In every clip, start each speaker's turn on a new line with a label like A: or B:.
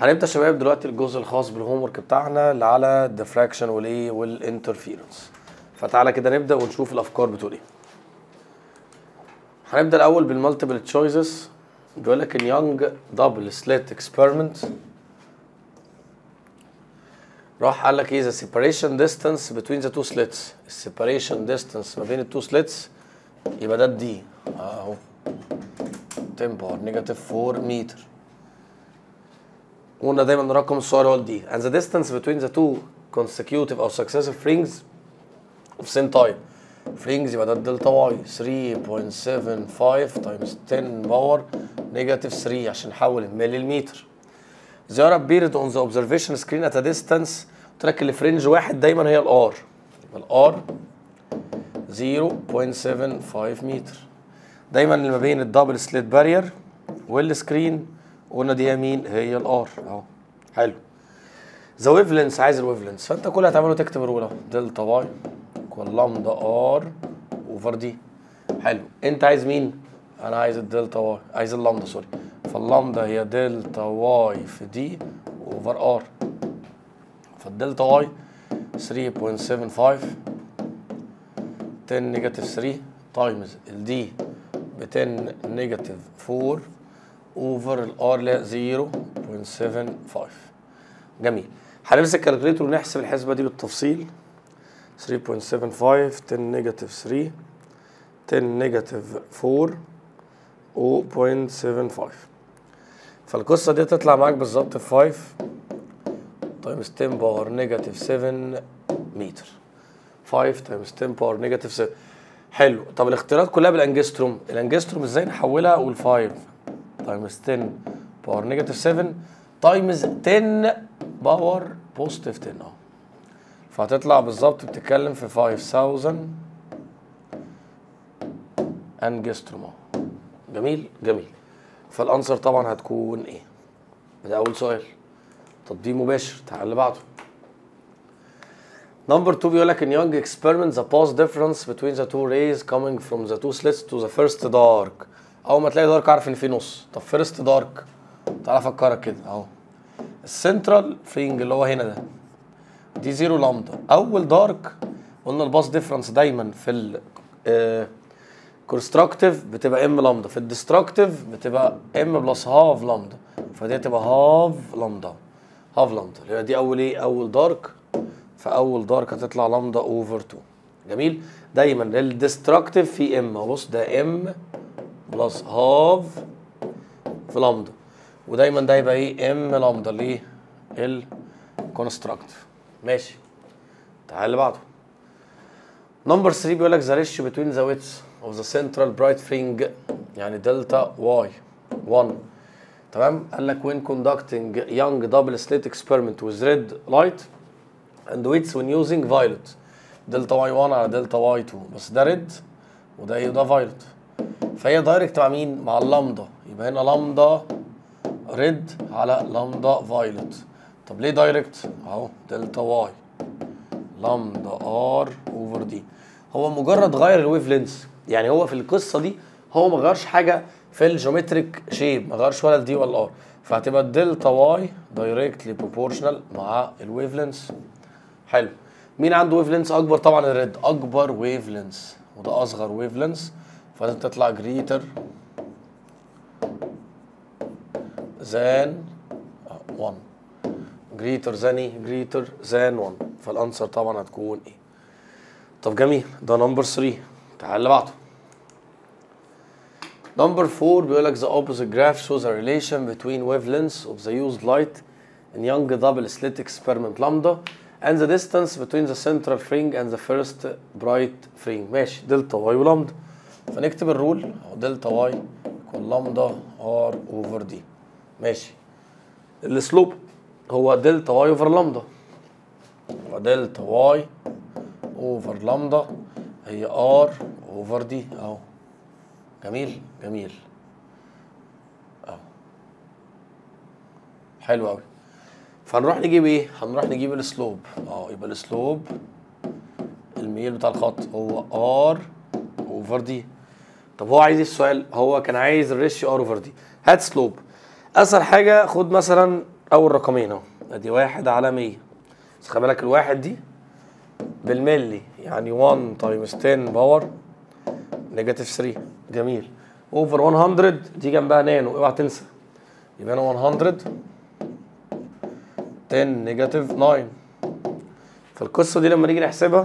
A: هنبدا شباب دلوقتي الجزء الخاص بالهوم ورك بتاعنا اللي على الديفراكشن والايه والانترفيرنس فتعالى كده نبدا ونشوف الافكار بتقول ايه هنبدا الاول بالمالتيبل تشويسز بيقول لك ان يونج دبل سليت اكسبيرمنت راح قال لك ايه the separation distance between the two slits السيبريشن distance ما بين التو سليتس يبقى ده الدي اهو 10 باور نيجاتيف 4 متر قلنا دايما الرقم الصغير هو الدي and the distance between the two consecutive او successive rings of same type rings يبقى ده الدلتا واي 3.75 times 10 باور نيجاتيف 3 عشان نحول الملي لمتر زيارة بيرد اون ذا اوبزرفيشن سكرين ات ديستانس قلت لك اللي في رينج واحد دايما هي الار يبقى الار 0.75 متر دايما اللي ما بين الدبل سليت بارير والسكرين قلنا دي مين هي الار اهو حلو ذا ويفلنس عايز الويفلنس فانت كل اللي هتعمله تكتب الرول اهو دلتا واي ايكوال لامدا ار اوفر دي حلو انت عايز مين انا عايز الدلتا واي عايز اللامدا سوري فاللامدا هي دلتا واي في دي اوفر ار فالدلتا واي 3.75 10 نيجاتيف 3 تايمز الدي ب 10 نيجاتيف 4 اوفر الار اللي 0.75 جميل هنمسك الكالكوليتور ونحسب الحسبه دي بالتفصيل 3.75 10 نيجاتيف 3 10 نيجاتيف 4 0.75 فالقصه دي تطلع معاك بالظبط في 5 تايمز 10 باور نيجاتيف 7 متر 5 تايمز 10 باور نيجاتيف 7 حلو طب الاختيارات كلها بالانجستروم الانجستروم ازاي نحولها اقول 5 تايمز 10 باور نيجاتيف 7 تايمز 10 باور بوزيتيف 10 اهو فهتطلع بالظبط بتتكلم في 5000 انجستروم اهو جميل جميل فالانسر طبعا هتكون ايه ده اول سؤال تطبيق مباشر تعال اللي بعده نمبر 2 بيقول لك in young experiment the pulse difference between the two rays coming from the two slits to the first dark اول ما تلاقي دارك عارف ان في نص طب فيرست دارك تعالى افكرك كده اهو السنترال فرينج اللي هو هنا ده دي زيرو لامدا اول دارك قلنا الباس ديفرنس دايما في ال كونستراكتيف بتبقى ام لامدا في الديستركتيف بتبقى ام بلس هاف لامدا فدي هتبقى هاف لامدا هاف لامدا يبقى دي اول ايه اول دارك فاول دارك هتطلع لامدا اوفر 2 جميل دايما الديستركتيف في ام بص ده ام بلس هاف في لامدا ودايما ده يبقى ايه ام لامدا ليه الكونستراكتيف ماشي تعال اللي بعده نمبر 3 بيقول لك ذا ريشيو بتوين ذا ويتس اوف ذا سنترال برايت فرينج يعني دلتا واي 1 تمام قال لك when conducting young double slit experiment with red light and weights when using violet دلتا واي 1 على دلتا واي 2 بس ده ريد وده ايه وده فايولت فهي دايركت مع مين؟ مع اللامدا يبقى هنا لامدا ريد على لامدا فايولت طب ليه دايركت؟ اهو دلتا واي لامدا ار اوفر دي هو مجرد غير الويف لينس يعني هو في القصه دي هو ما غيرش حاجه في الجيومتريك شيب ما غيرش ولا الدي ولا الار فهتبقى الدلتا واي دايركتلي بروبورشنال مع الويف لينس حلو مين عنده ويف لينس اكبر طبعا الريد اكبر ويف لينس وده اصغر ويف لينس فلازم تطلع جريتر ذان 1 جريتر ذان ايه جريتر ذان 1 فالانسر طبعا هتكون ايه طب جميل ده نمبر 3 تعال اللي بعده نمبر 4 بيقول لك the opposite graph shows a relation between wavelengths of the used light in young double slit experiment lambda and the distance between the central fring and the first bright fring ماشي دلتا واي ولامدا فنكتب الرول اهو دلتا واي يكون لامدا ار اوفر دي ماشي السلوب هو دلتا واي اوفر لامدا ودلتا واي اوفر لامدا هي ار اوفر دي اهو جميل جميل اهو حلو قوي فهنروح نجيب ايه هنروح نجيب السلوب اه يبقى السلوب الميل بتاع الخط هو ار اوفر دي طب هو عايز ايه السؤال هو كان عايز الريشيو ار اوفر دي هات سلوب اسهل حاجه خد مثلا اول رقمين اهو ادي واحد على 100 بس خلي بالك الواحد دي بالملي يعني 1 تايمز 10 باور نيجاتيف 3 جميل اوفر 100 دي جنبها نانو اوعى تنسى يبقى انا 100 10 نيجاتيف 9 فالقصه دي لما نيجي نحسبها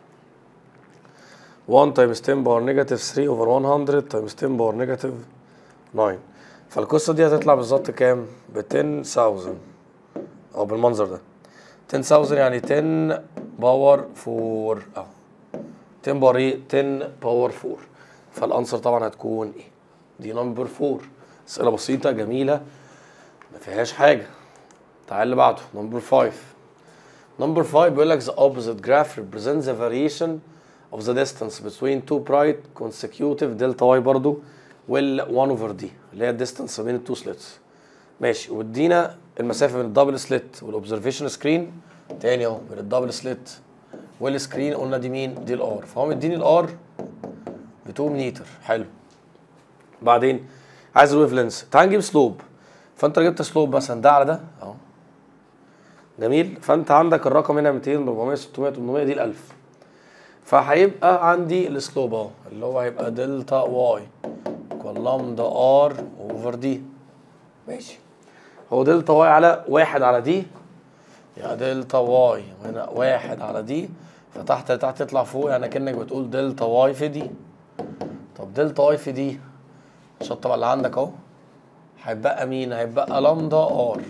A: 1 تايمز 10 باور نيجاتيف 3 اوفر 100 تايمز 10 باور نيجاتيف 9 فالقصه دي هتطلع بالظبط كام؟ ب 10000 او بالمنظر ده 10000 يعني 10 باور 4 اهو 10 باور ايه؟ 10 باور 4 فالانسر طبعا هتكون ايه؟ دي نمبر 4 اسئله بسيطه جميله ما فيهاش حاجه تعال اللي بعده نمبر 5 نمبر 5 بيقول لك the opposite graph represents the variation of the distance between two bright consecutive delta y برضو وال 1 over d اللي هي الديستانس ما بين التو سليتس ماشي وادينا المسافه بين الدبل سليت والاوبزرفيشن سكرين تاني اهو بين الدبل سليت والسكرين قلنا دي مين؟ دي الار فهو مديني الار ب 2 متر حلو بعدين عايز الويف لينس تعال نجيب سلوب فانت لو جبت سلوب مثلا ده على ده اهو جميل فانت عندك الرقم هنا 200 400 600 800 دي ال 1000 فهيبقى عندي السلوب اهو اللي هو هيبقى دلتا واي ايكوال لامدا ار اوفر دي ماشي هو دلتا واي على واحد على دي يعني دلتا واي وهنا واحد على دي فتحت لتحت تطلع فوق يعني كانك بتقول دلتا واي في دي طب دلتا واي في دي الشطه اللي عندك اهو هيبقى مين؟ هيبقى لامدا ار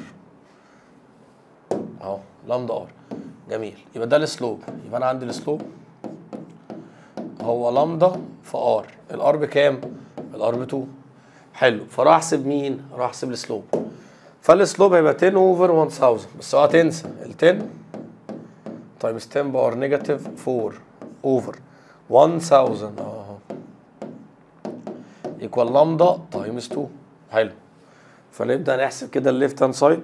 A: اهو لامدا ار جميل يبقى ده السلوب يبقى انا عندي السلوب هو لامدا في ار الار بكام؟ الار ب 2 حلو فراح احسب مين؟ راح احسب السلوب فالسلوب هيبقى 10 اوفر 1000 بس اوعى تنسى ال 10 تايمز 10 باور نيجاتيف 4 اوفر 1000 اهو ايكوال لامدا تايمز 2 حلو فنبدا نحسب كده الليفت هاند سايد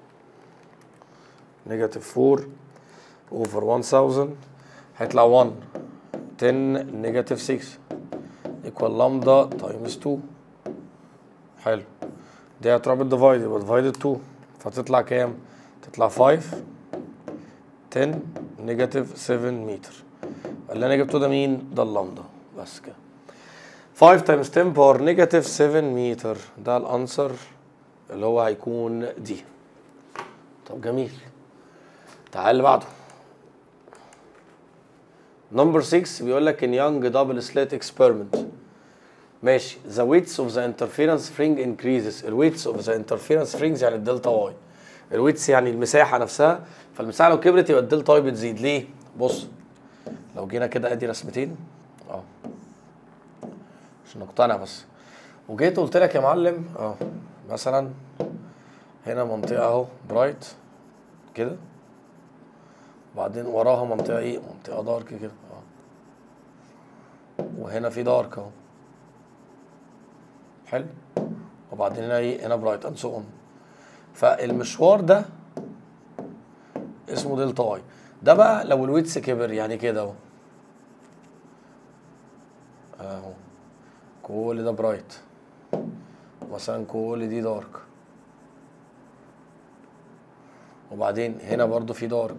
A: نيجاتيف 4 اوفر 1000 هيطلع 1 10 نيجاتيف 6 ايكوال لامدا تايمز 2 حلو دي هتروح بالديفايد يبقى ديفايدد 2 فتطلع كام؟ تطلع 5 10 نيجاتيف 7 متر اللي انا جبته ده مين؟ ده اللامدا بس كده 5 تايمز 10 باور نيجاتيف 7 متر ده الانسر اللي هو هيكون دي طب جميل تعال اللي بعده نمبر 6 بيقول لك in young double slit experiment ماشي the weights of the interference fringe increases ال weights of the interference frings يعني الدلتا واي الويتس يعني المساحه نفسها فالمساحه لو كبرت يبقى الدلتا واي بتزيد ليه؟ بص لو جينا كده ادي رسمتين اه عشان نقتنع بس وجيت قلت لك يا معلم اه مثلا هنا منطقه اهو برايت كده وبعدين وراها منطقه ايه منطقه دارك كده اه وهنا في دارك اهو حلو وبعدين هنا ايه هنا برايت اند سو اون فالمشوار ده اسمه دلتا واي ده بقى لو الويتس كبر يعني كده اهو اهو كل ده برايت مثلا كل دي دارك وبعدين هنا برضو في دارك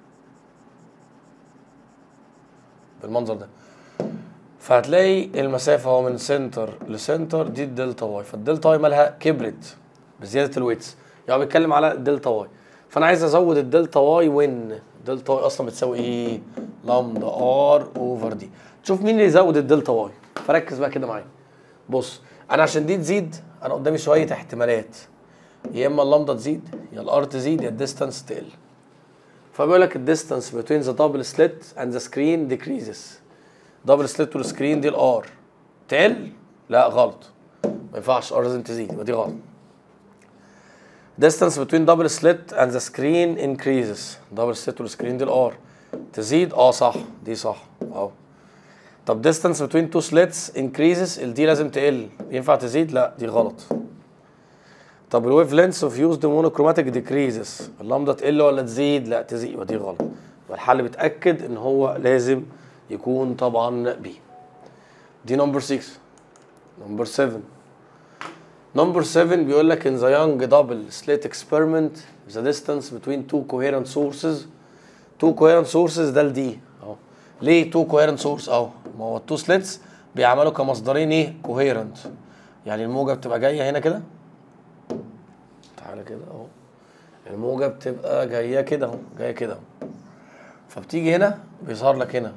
A: بالمنظر ده فهتلاقي المسافه هو من سنتر لسنتر دي الدلتا واي فالدلتا واي مالها كبرت بزياده الويتس يعني بيتكلم على الدلتا واي فانا عايز ازود الدلتا واي وين الدلتا واي اصلا بتساوي ايه لامدا ار اوفر دي تشوف مين اللي يزود الدلتا واي فركز بقى كده معايا بص انا عشان دي تزيد انا قدامي شويه احتمالات يا اما اللامدا تزيد يا الار تزيد يا الديستانس تقل فبيقول لك الديستانس between the double slit and the screen decreases دبل سليت والسكرين دي الار تقل لا غلط ما ينفعش ار لازم تزيد يبقى دي غلط distance between double slit and the screen increases دبل سليت والسكرين دي الار تزيد اه صح دي صح اهو طب distance between two slits increases الدي لازم تقل ينفع تزيد لا دي غلط طب الويف لينس اوف يوزد مونوكروماتيك ديكريزز اللامدا تقل ولا تزيد لا تزيد يبقى دي غلط يبقى الحل بيتاكد ان هو لازم يكون طبعا بي دي نمبر 6 نمبر 7 نمبر 7 بيقول لك in the young double slit experiment the distance between two coherent sources two coherent sources ده الدي اهو ليه two coherent source اهو ما هو التو سليتس بيعملوا كمصدرين ايه coherent يعني الموجه بتبقى جايه هنا كده تعالى كده اهو الموجه بتبقى جايه كده اهو جايه كده اهو فبتيجي هنا بيظهر لك هنا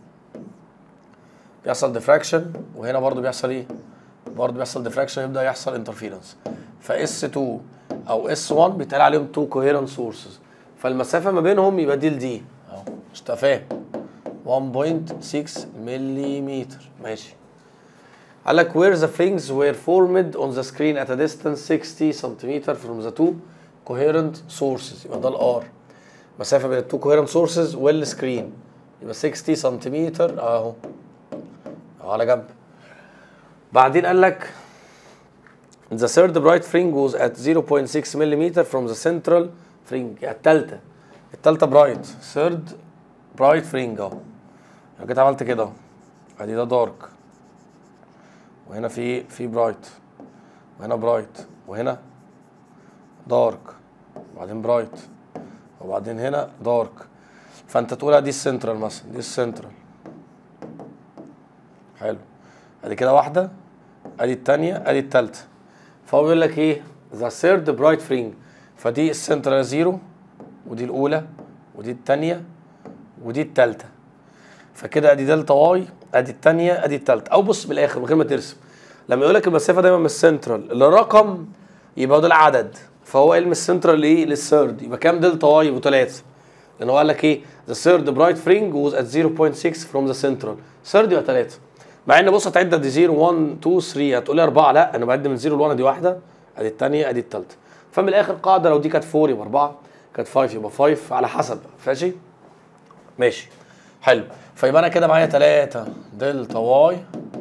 A: بيحصل ديفراكشن وهنا برضو بيحصل ايه برضو بيحصل ديفراكشن يبدا يحصل انترفيرنس فاس 2 او اس 1 بيتقال عليهم تو كوهيرنت سورسز فالمسافه ما بينهم يبقى دي لدي اهو مش فاهم 1.6 ملم ماشي قال لك where the rings were formed on the screen at a distance 60 cm from the two coherent sources يبقى ده الار مسافه بين التو coherent sources والسكرين يبقى 60 سنتيمتر اهو أهو على جنب بعدين قال لك the third bright fring was at 0.6 ملم from the central fring يعني التالتة التالتة برايت third bright fring اهو انا جيت عملت كده اهو ادي ده دارك وهنا في في برايت وهنا برايت وهنا دارك وبعدين برايت وبعدين هنا دارك فانت تقول دي السنترال مثلا دي السنترال حلو ادي كده واحده ادي التانية ادي التالتة فهو بيقول لك ايه ذا third برايت فرينج فدي السنترال زيرو ودي الاولى ودي التانية ودي التالتة فكده ادي دلتا واي ادي التانية ادي التالتة او بص بالاخر من غير ما ترسم لما يقول لك المسافه دايما من السنترال لرقم يبقى ده العدد فهو علم السنترال لايه للثيرد يبقى كام دلتا واي يبقى 3 لان هو قال لك ايه ذا third برايت فرينج was at 0.6 from the central third يبقى 3 مع ان بص هتعد دي 0 1 2 3 هتقول لي 4 لا انا بعد من 0 ل 1 دي واحده ادي الثانيه ادي الثالثه فمن الاخر قاعده لو دي كانت 4 يبقى 4 كانت 5 يبقى 5 على حسب ماشي ماشي حلو فيبقى انا كده معايا 3 دلتا واي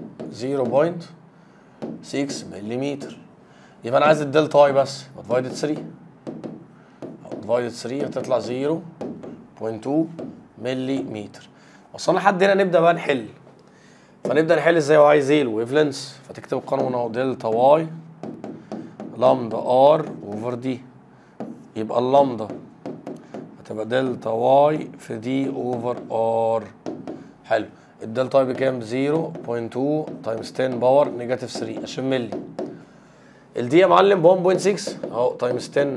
A: 0.6 ملم يبقى انا عايز الدلتا واي بس يبقى ديفايدد 3 او ديفايدد 3 هتطلع 0.2 ملم وصلنا لحد هنا نبدا بقى نحل فنبدا نحل ازاي هو عايز ايه الويفلنس فتكتب القانون اهو دلتا واي لامدا ار اوفر دي يبقى اللامدا هتبقى دلتا واي في دي اوفر ار حلو الدلتا واي بكام 0.2 تايمز 10 باور نيجاتيف 3 20 مللي الدي يا معلم ب 1.6 اهو تايمز 10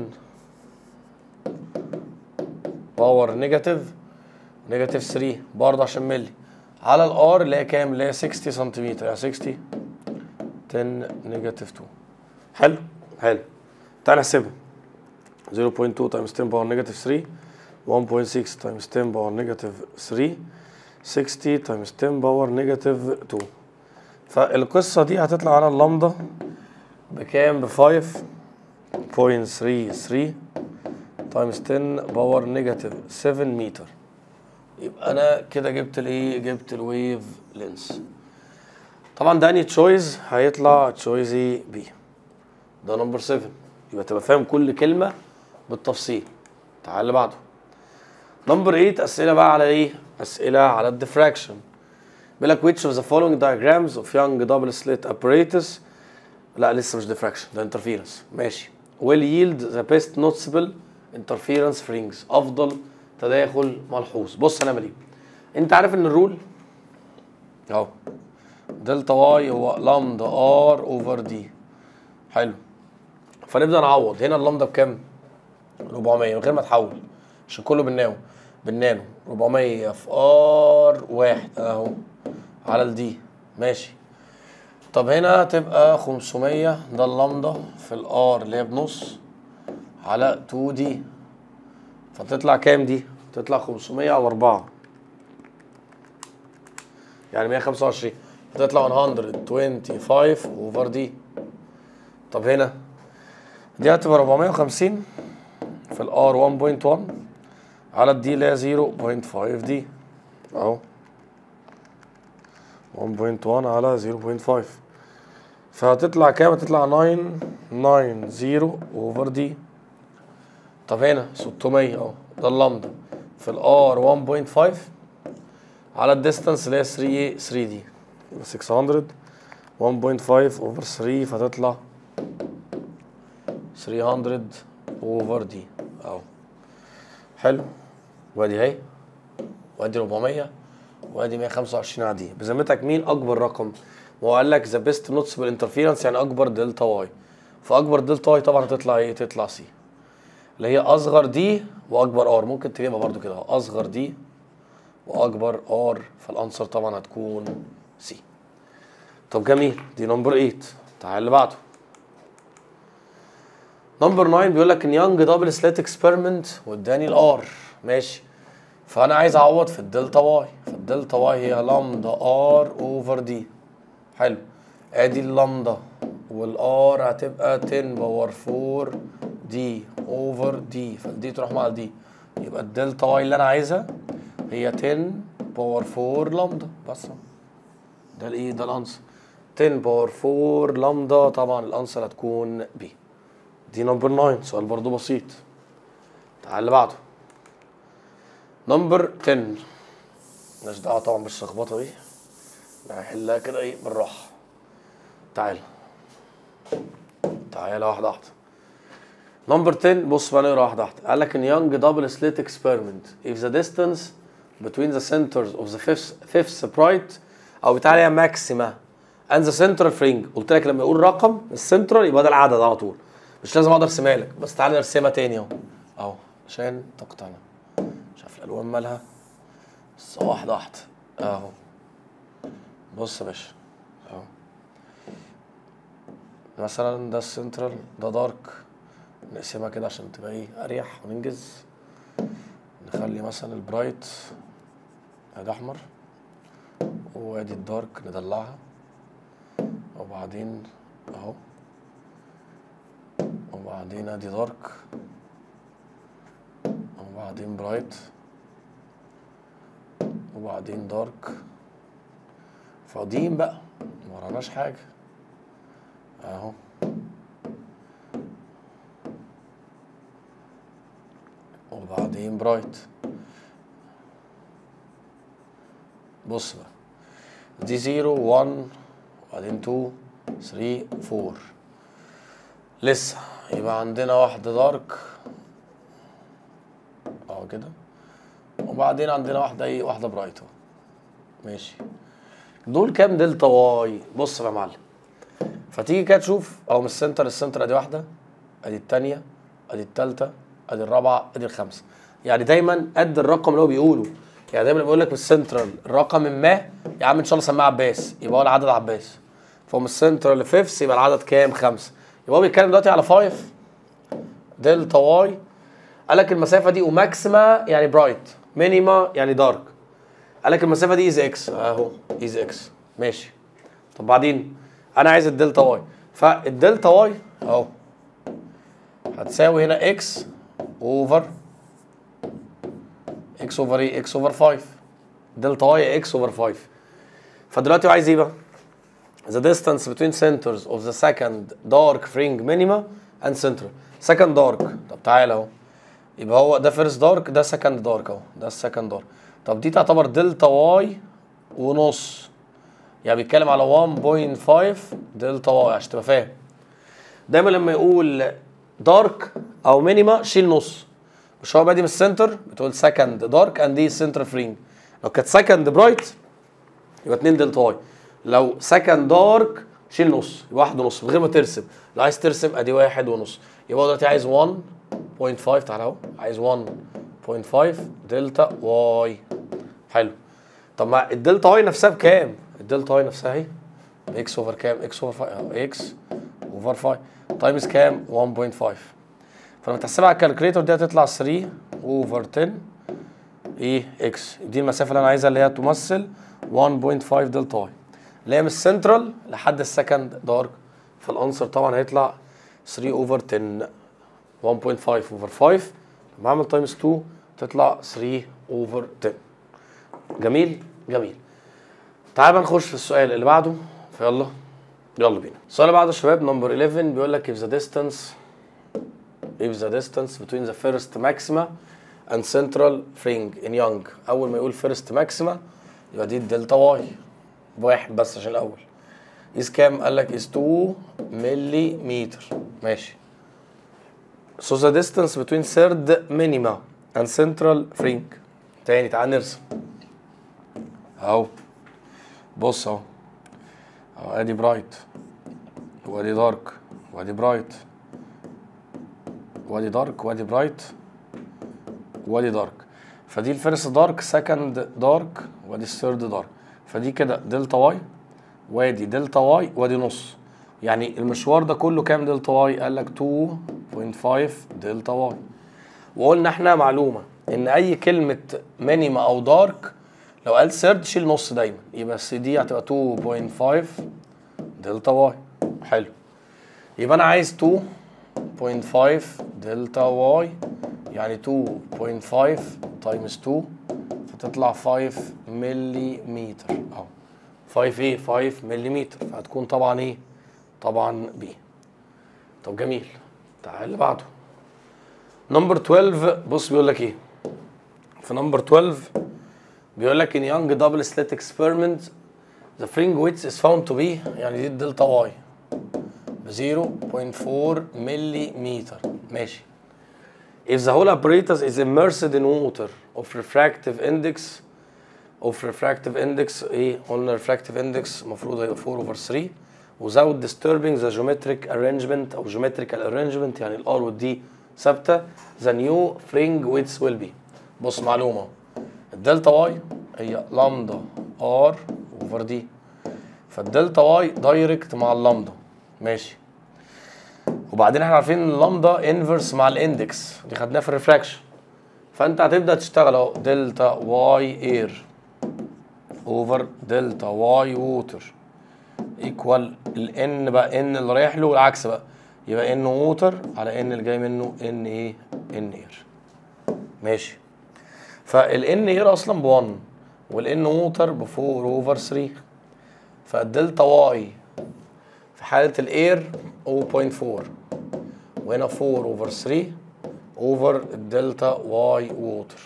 A: باور نيجاتيف نيجاتيف 3 برضه 20 مللي على الار اللي هي كام اللي هي 60 سنتيمتر يعني 60 10 نيجاتيف 2 حلو حلو تعال نحسبها 0.2 تايمز 10 باور نيجاتيف 3 1.6 تايمز 10 باور نيجاتيف 3 60 تايمز 10 باور نيجاتيف 2 فالقصة دي هتطلع على اللامدا بكام ب 5.33 تايمز 10 باور نيجاتيف 7 متر يبقى انا كده جبت الايه جبت الويف لينس طبعا ده اني تشويز هيطلع تشويزي بي ده نمبر 7 يبقى تبقى فاهم كل كلمه بالتفصيل تعال اللي بعده نمبر 8 اسئله بقى على ايه اسئله على الديفراكشن بيقول لك which of the following diagrams of young double slit apparatus لا لسه مش diffraction ده interference ماشي will yield the best noticeable interference rings افضل تداخل ملحوظ بص هنعمل ايه انت عارف ان الرول اهو دلتا واي هو لامدا ار اوفر دي حلو فنبدا نعوض هنا اللامدا بكام 400 من غير ما تحول عشان كله بالنانو بالنانو 400 في ار واحد اهو على الدي ماشي طب هنا تبقى 500 ده اللامدا في الار اللي هي بنص على 2 دي فتطلع كام دي؟ تطلع 500 على 4 يعني 125 فتطلع 125 اوفر دي طب هنا دي هتبقى 450 في الار 1.1 على الدي اللي هي 0.5 دي اهو 1.1 على 0.5 فهتطلع كام؟ هتطلع 990 اوفر دي طب هنا 600 اهو ده اللامدا في الار 1.5 على الديستانس اللي هي 3 3 دي يبقى 600 1.5 اوفر 3 فتطلع 300 اوفر دي اهو حلو وادي اهي وادي 400 وادي 125 عادي بذمتك مين اكبر رقم؟ ما هو قال لك ذا بيست نوتسبل انترفيرنس يعني اكبر دلتا واي فاكبر دلتا واي طبعا هتطلع ايه؟ تطلع سي اللي هي اصغر دي واكبر ار ممكن تجيبها برضو كده اهو اصغر دي واكبر ار فالانسر طبعا هتكون سي طب جميل دي نمبر 8 تعال اللي بعده نمبر 9 بيقول لك ان يانج دبل سليت اكسبيرمنت واداني الار ماشي فانا عايز اعوض في الدلتا واي فالدلتا واي هي لامدا ار اوفر دي حلو ادي اللامدا والار هتبقى 10 باور 4 دي اوفر دي فالدي تروح مع الدي يبقى الدلتا واي اللي انا عايزها هي 10 باور 4 لامدا بس أهو. ده الايه ده الانسر 10 باور 4 لامدا طبعا الانسر هتكون بي دي نمبر 9 سؤال برضو بسيط تعال اللي بعده نمبر 10 مالناش دعوه طبعا بالشخبطه دي هحلها كده ايه بالراحه تعال تعالى واحده واحده نمبر 10 بص بقى نقرا واحده واحده قال لك ان يونج دبل سليت اكسبيرمنت if the distance between the centers of the fifth fifth sprite او بتاع عليها ماكسيما and the central fringe قلت لك لما يقول رقم السنترال يبقى ده العدد على طول مش لازم اقدر ارسمها لك بس تعالى نرسمها تاني اهو اهو عشان تقتنع شايف الالوان مالها بس واحده واحده اهو بص يا باشا اهو مثلا ده السنترال ده دارك نقسمها كده عشان تبقى ايه اريح وننجز نخلي مثلا البرايت ادي احمر وادي الدارك ندلعها وبعدين اهو وبعدين ادي دارك وبعدين برايت وبعدين دارك فاضيين بقى مراناش حاجة اهو وبعدين برايت بص بقى دي زيرو 1 وبعدين 2 3 4 لسه يبقى عندنا واحدة دارك اهو كده وبعدين عندنا واحدة ايه واحدة برايت اهو ماشي دول كام دلتا واي بص بقى يا معلم فتيجي كده تشوف اهو من السنتر السنتر ادي واحدة ادي التانية ادي التالتة ادي الرابعة ادي الخامسة يعني دايما قد الرقم اللي هو بيقوله يعني دايما بيقول لك من السنترال رقم ما يا عم ان شاء الله سماه عباس يبقى هو العدد عباس فمن السنترال لفيفث يبقى العدد كام خمسة يبقى هو بيتكلم دلوقتي على 5 دلتا واي قال لك المسافة دي وماكسيما يعني برايت مينيما يعني دارك قال لك المسافة دي از اكس اهو از اكس ماشي طب بعدين انا عايز الدلتا واي فالدلتا واي اهو هتساوي هنا اكس اوفر اكس اوفر ايه اكس اوفر 5 دلتا واي اكس اوفر 5 فدلوقتي هو عايز ايه بقى the distance between centers of the second dark fringe minima and central second dark طب تعالى اهو يبقى هو ده first dark ده second dark اهو ده السكند دارك طب دي تعتبر دلتا واي ونص يعني بيتكلم على 1.5 دلتا واي عشان تبقى فاهم دايما لما يقول دارك او مينيما شيل نص مش هو بادي من السنتر بتقول سكند دارك اند دي سنتر فرينج لو كانت سكند برايت يبقى 2 دلتا واي لو سكند دارك شيل نص يبقى واحد ونص من غير ما ترسم لو عايز ترسم ادي واحد ونص يبقى هو دلوقتي عايز 1.5 تعالى اهو عايز 1.5 دلتا واي حلو طب ما الدلتا واي نفسها بكام؟ الدلتا واي نفسها اهي اكس اوفر كام؟ اكس اوفر 5 اهو اكس اوفر 5 تايمز كام؟ 1.5 فلما تحسبها على الكالكوليتر دي هتطلع 3 اوفر 10 ايه اكس دي المسافه اللي انا عايزها اللي هي تمثل 1.5 دلتا واي اللي هي من السنترال لحد السكند دارك فالانسر طبعا هيطلع 3 اوفر 10 1.5 اوفر 5 لما اعمل تايمز 2 تطلع 3 اوفر 10 جميل جميل تعال بقى نخش في السؤال اللي بعده فيلا يلا بينا السؤال اللي بعده يا شباب نمبر 11 بيقول لك if the distance if the distance between the first maxima and central fringe in young اول ما يقول first maxima يبقى دي الدلتا واي بواحد بس عشان الاول قيس كام قال لك قيس 2 ملي متر ماشي So the distance between third minima and central fringe تاني تعال نرسم اهو بص اهو اهو ادي برايت وادي دارك وادي برايت وادي دارك وادي برايت وادي دارك فدي الفيرست دارك سكند دارك وادي الثيرد دارك فدي كده دلتا واي وادي دلتا واي وادي نص يعني المشوار ده كله كام دلتا واي قال لك 2.5 دلتا واي وقلنا احنا معلومه ان اي كلمه مينيما او دارك لو قال سيرد شيل نص دايما يبقى السي دي هتبقى 2.5 دلتا واي حلو يبقى انا عايز 2.5 دلتا واي يعني 2.5 تايمز 2 فتطلع 5 ملي متر اهو 5 ايه 5 ملي متر فهتكون طبعا ايه طبعا بي طب جميل تعال اللي بعده نمبر 12 بص بيقول لك ايه في نمبر 12 بيقول لك in young double slit experiment the fringe width is found to be يعني دي الدلتا واي ب 0.4 ملي متر ماشي if the whole apparatus is immersed in water of refractive index of refractive index ايه قلنا refractive index المفروض هيبقى 4 over 3 without disturbing the geometric arrangement او geometrical arrangement يعني الار والدي ثابته the new fringe width will be بص معلومه الدلتا واي هي لامدا ار اوفر دي فالدلتا واي دايركت مع اللامدا ماشي وبعدين احنا عارفين ان اللامدا انفرس مع الاندكس دي خدناها في الريفراكشن فانت هتبدا تشتغل اهو دلتا واي اير اوفر دلتا واي ووتر ايكوال الان بقى ان اللي رايح له والعكس بقى يبقى ان ووتر على ان اللي جاي منه ان ايه ان اير ماشي فالان اير اصلا ب 1 والان ووتر ب 4 اوفر 3 فالدلتا واي في حاله الاير 0.4 وهنا 4 اوفر 3 اوفر الدلتا واي ووتر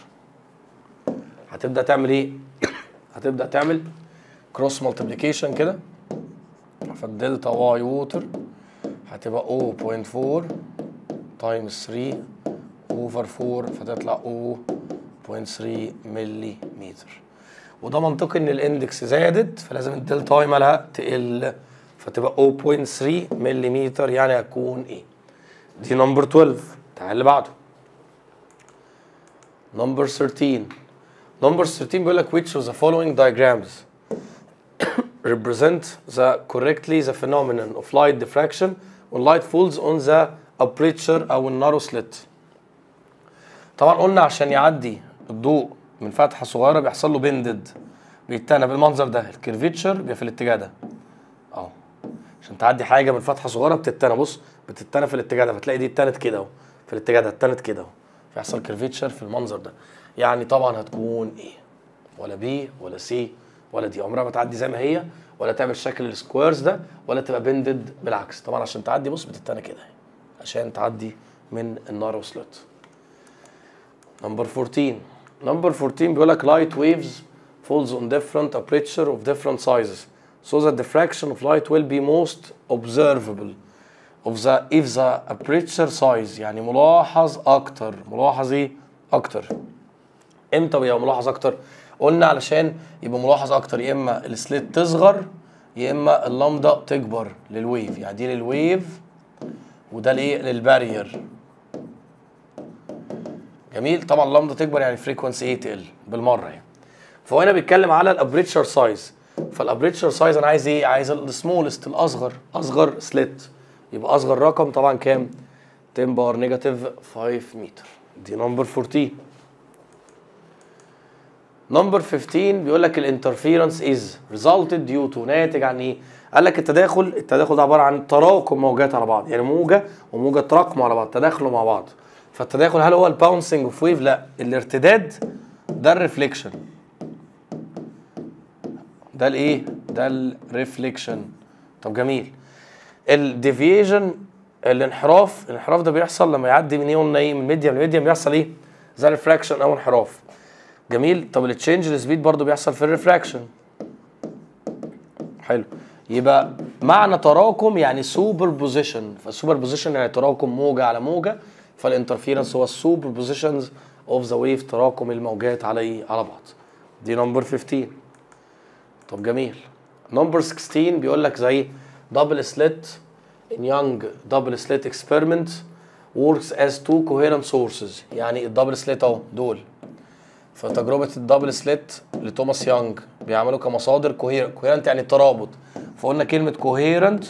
A: هتبدا تعمل ايه هتبدا تعمل كروس مالتيبليكيشن كده فالدلتا واي ووتر هتبقى 0.4 تايمز 3 اوفر 4 فتطلع 0.3 ملي متر وده منطقي ان الاندكس زادت فلازم الدلتا واي مالها تقل فتبقى 0.3 ملي متر يعني هتكون ايه دي نمبر 12 تعال اللي بعده نمبر 13 نمبر 13 بيقول لك which of the following diagrams represent the correctly the phenomenon of light diffraction when light falls on the aperture او النارو slit طبعا قلنا عشان يعدي الضوء من فتحه صغيره بيحصل له بندد بيتنى بالمنظر ده الكيرفيتشر بيبقى في الاتجاه ده اهو عشان تعدي حاجه من فتحه صغيره بتتنى بص بتتنى في الاتجاه ده فتلاقي دي اتنت كده اهو في الاتجاه ده اتنت كده اهو فيحصل كيرفيتشر في المنظر ده يعني طبعا هتكون ايه ولا بي ولا سي ولا دي عمرها ما تعدي زي ما هي ولا تعمل شكل السكويرز ده ولا تبقى بندد بالعكس طبعا عشان تعدي بص بتتنى كده اهي عشان تعدي من النارو سلوت نمبر 14 نمبر 14 بيقول لك light waves falls on different aperture of different sizes so that diffraction of light will be most observable of the if the aperture size يعني ملاحظ اكتر ملاحظ ايه اكتر امتى بيبقى ملاحظ اكتر قلنا علشان يبقى ملاحظ اكتر يا اما السليت تصغر يا اما اللامدا تكبر للويف يعني دي للويف وده لايه للبارير جميل طبعا اللامدا تكبر يعني الفريكونسي ايه تقل بالمره يعني فهو هنا بيتكلم على الابريتشر سايز فالابريتشر سايز انا عايز ايه عايز السمولست الاصغر اصغر سليت يبقى اصغر رقم طبعا كام 10 باور نيجاتيف 5 متر دي نمبر 14 نمبر 15 بيقول لك الانترفيرنس از ريزلتد ديو تو ناتج عن ايه قال لك التداخل التداخل ده عباره عن تراكم موجات على بعض يعني موجه وموجه تراكموا على بعض تداخلوا مع بعض فالتداخل هل هو الباونسنج اوف ويف لا الارتداد ده الريفليكشن ده الايه ده الريفليكشن طب جميل الديفيجن الانحراف الانحراف ده بيحصل لما يعدي من ايه قلنا ايه من ميديم لميديم بيحصل ايه زي ريفراكشن او انحراف جميل طب التشينج السبيد برضو بيحصل في الريفراكشن حلو يبقى معنى تراكم يعني سوبر بوزيشن فالسوبر بوزيشن يعني تراكم موجه على موجه فالانترفيرنس هو السوبر بوزيشنز اوف ذا ويف تراكم الموجات على ايه على بعض دي نمبر 15 طب جميل نمبر 16 بيقول لك زي دبل سليت in young double slit experiment works as two coherent sources يعني الدبل سليت اهو دول في تجربة الدبل سليت لتوماس يانج بيعملوا كمصادر كوهيرنت يعني ترابط فقلنا كلمة كوهيرنت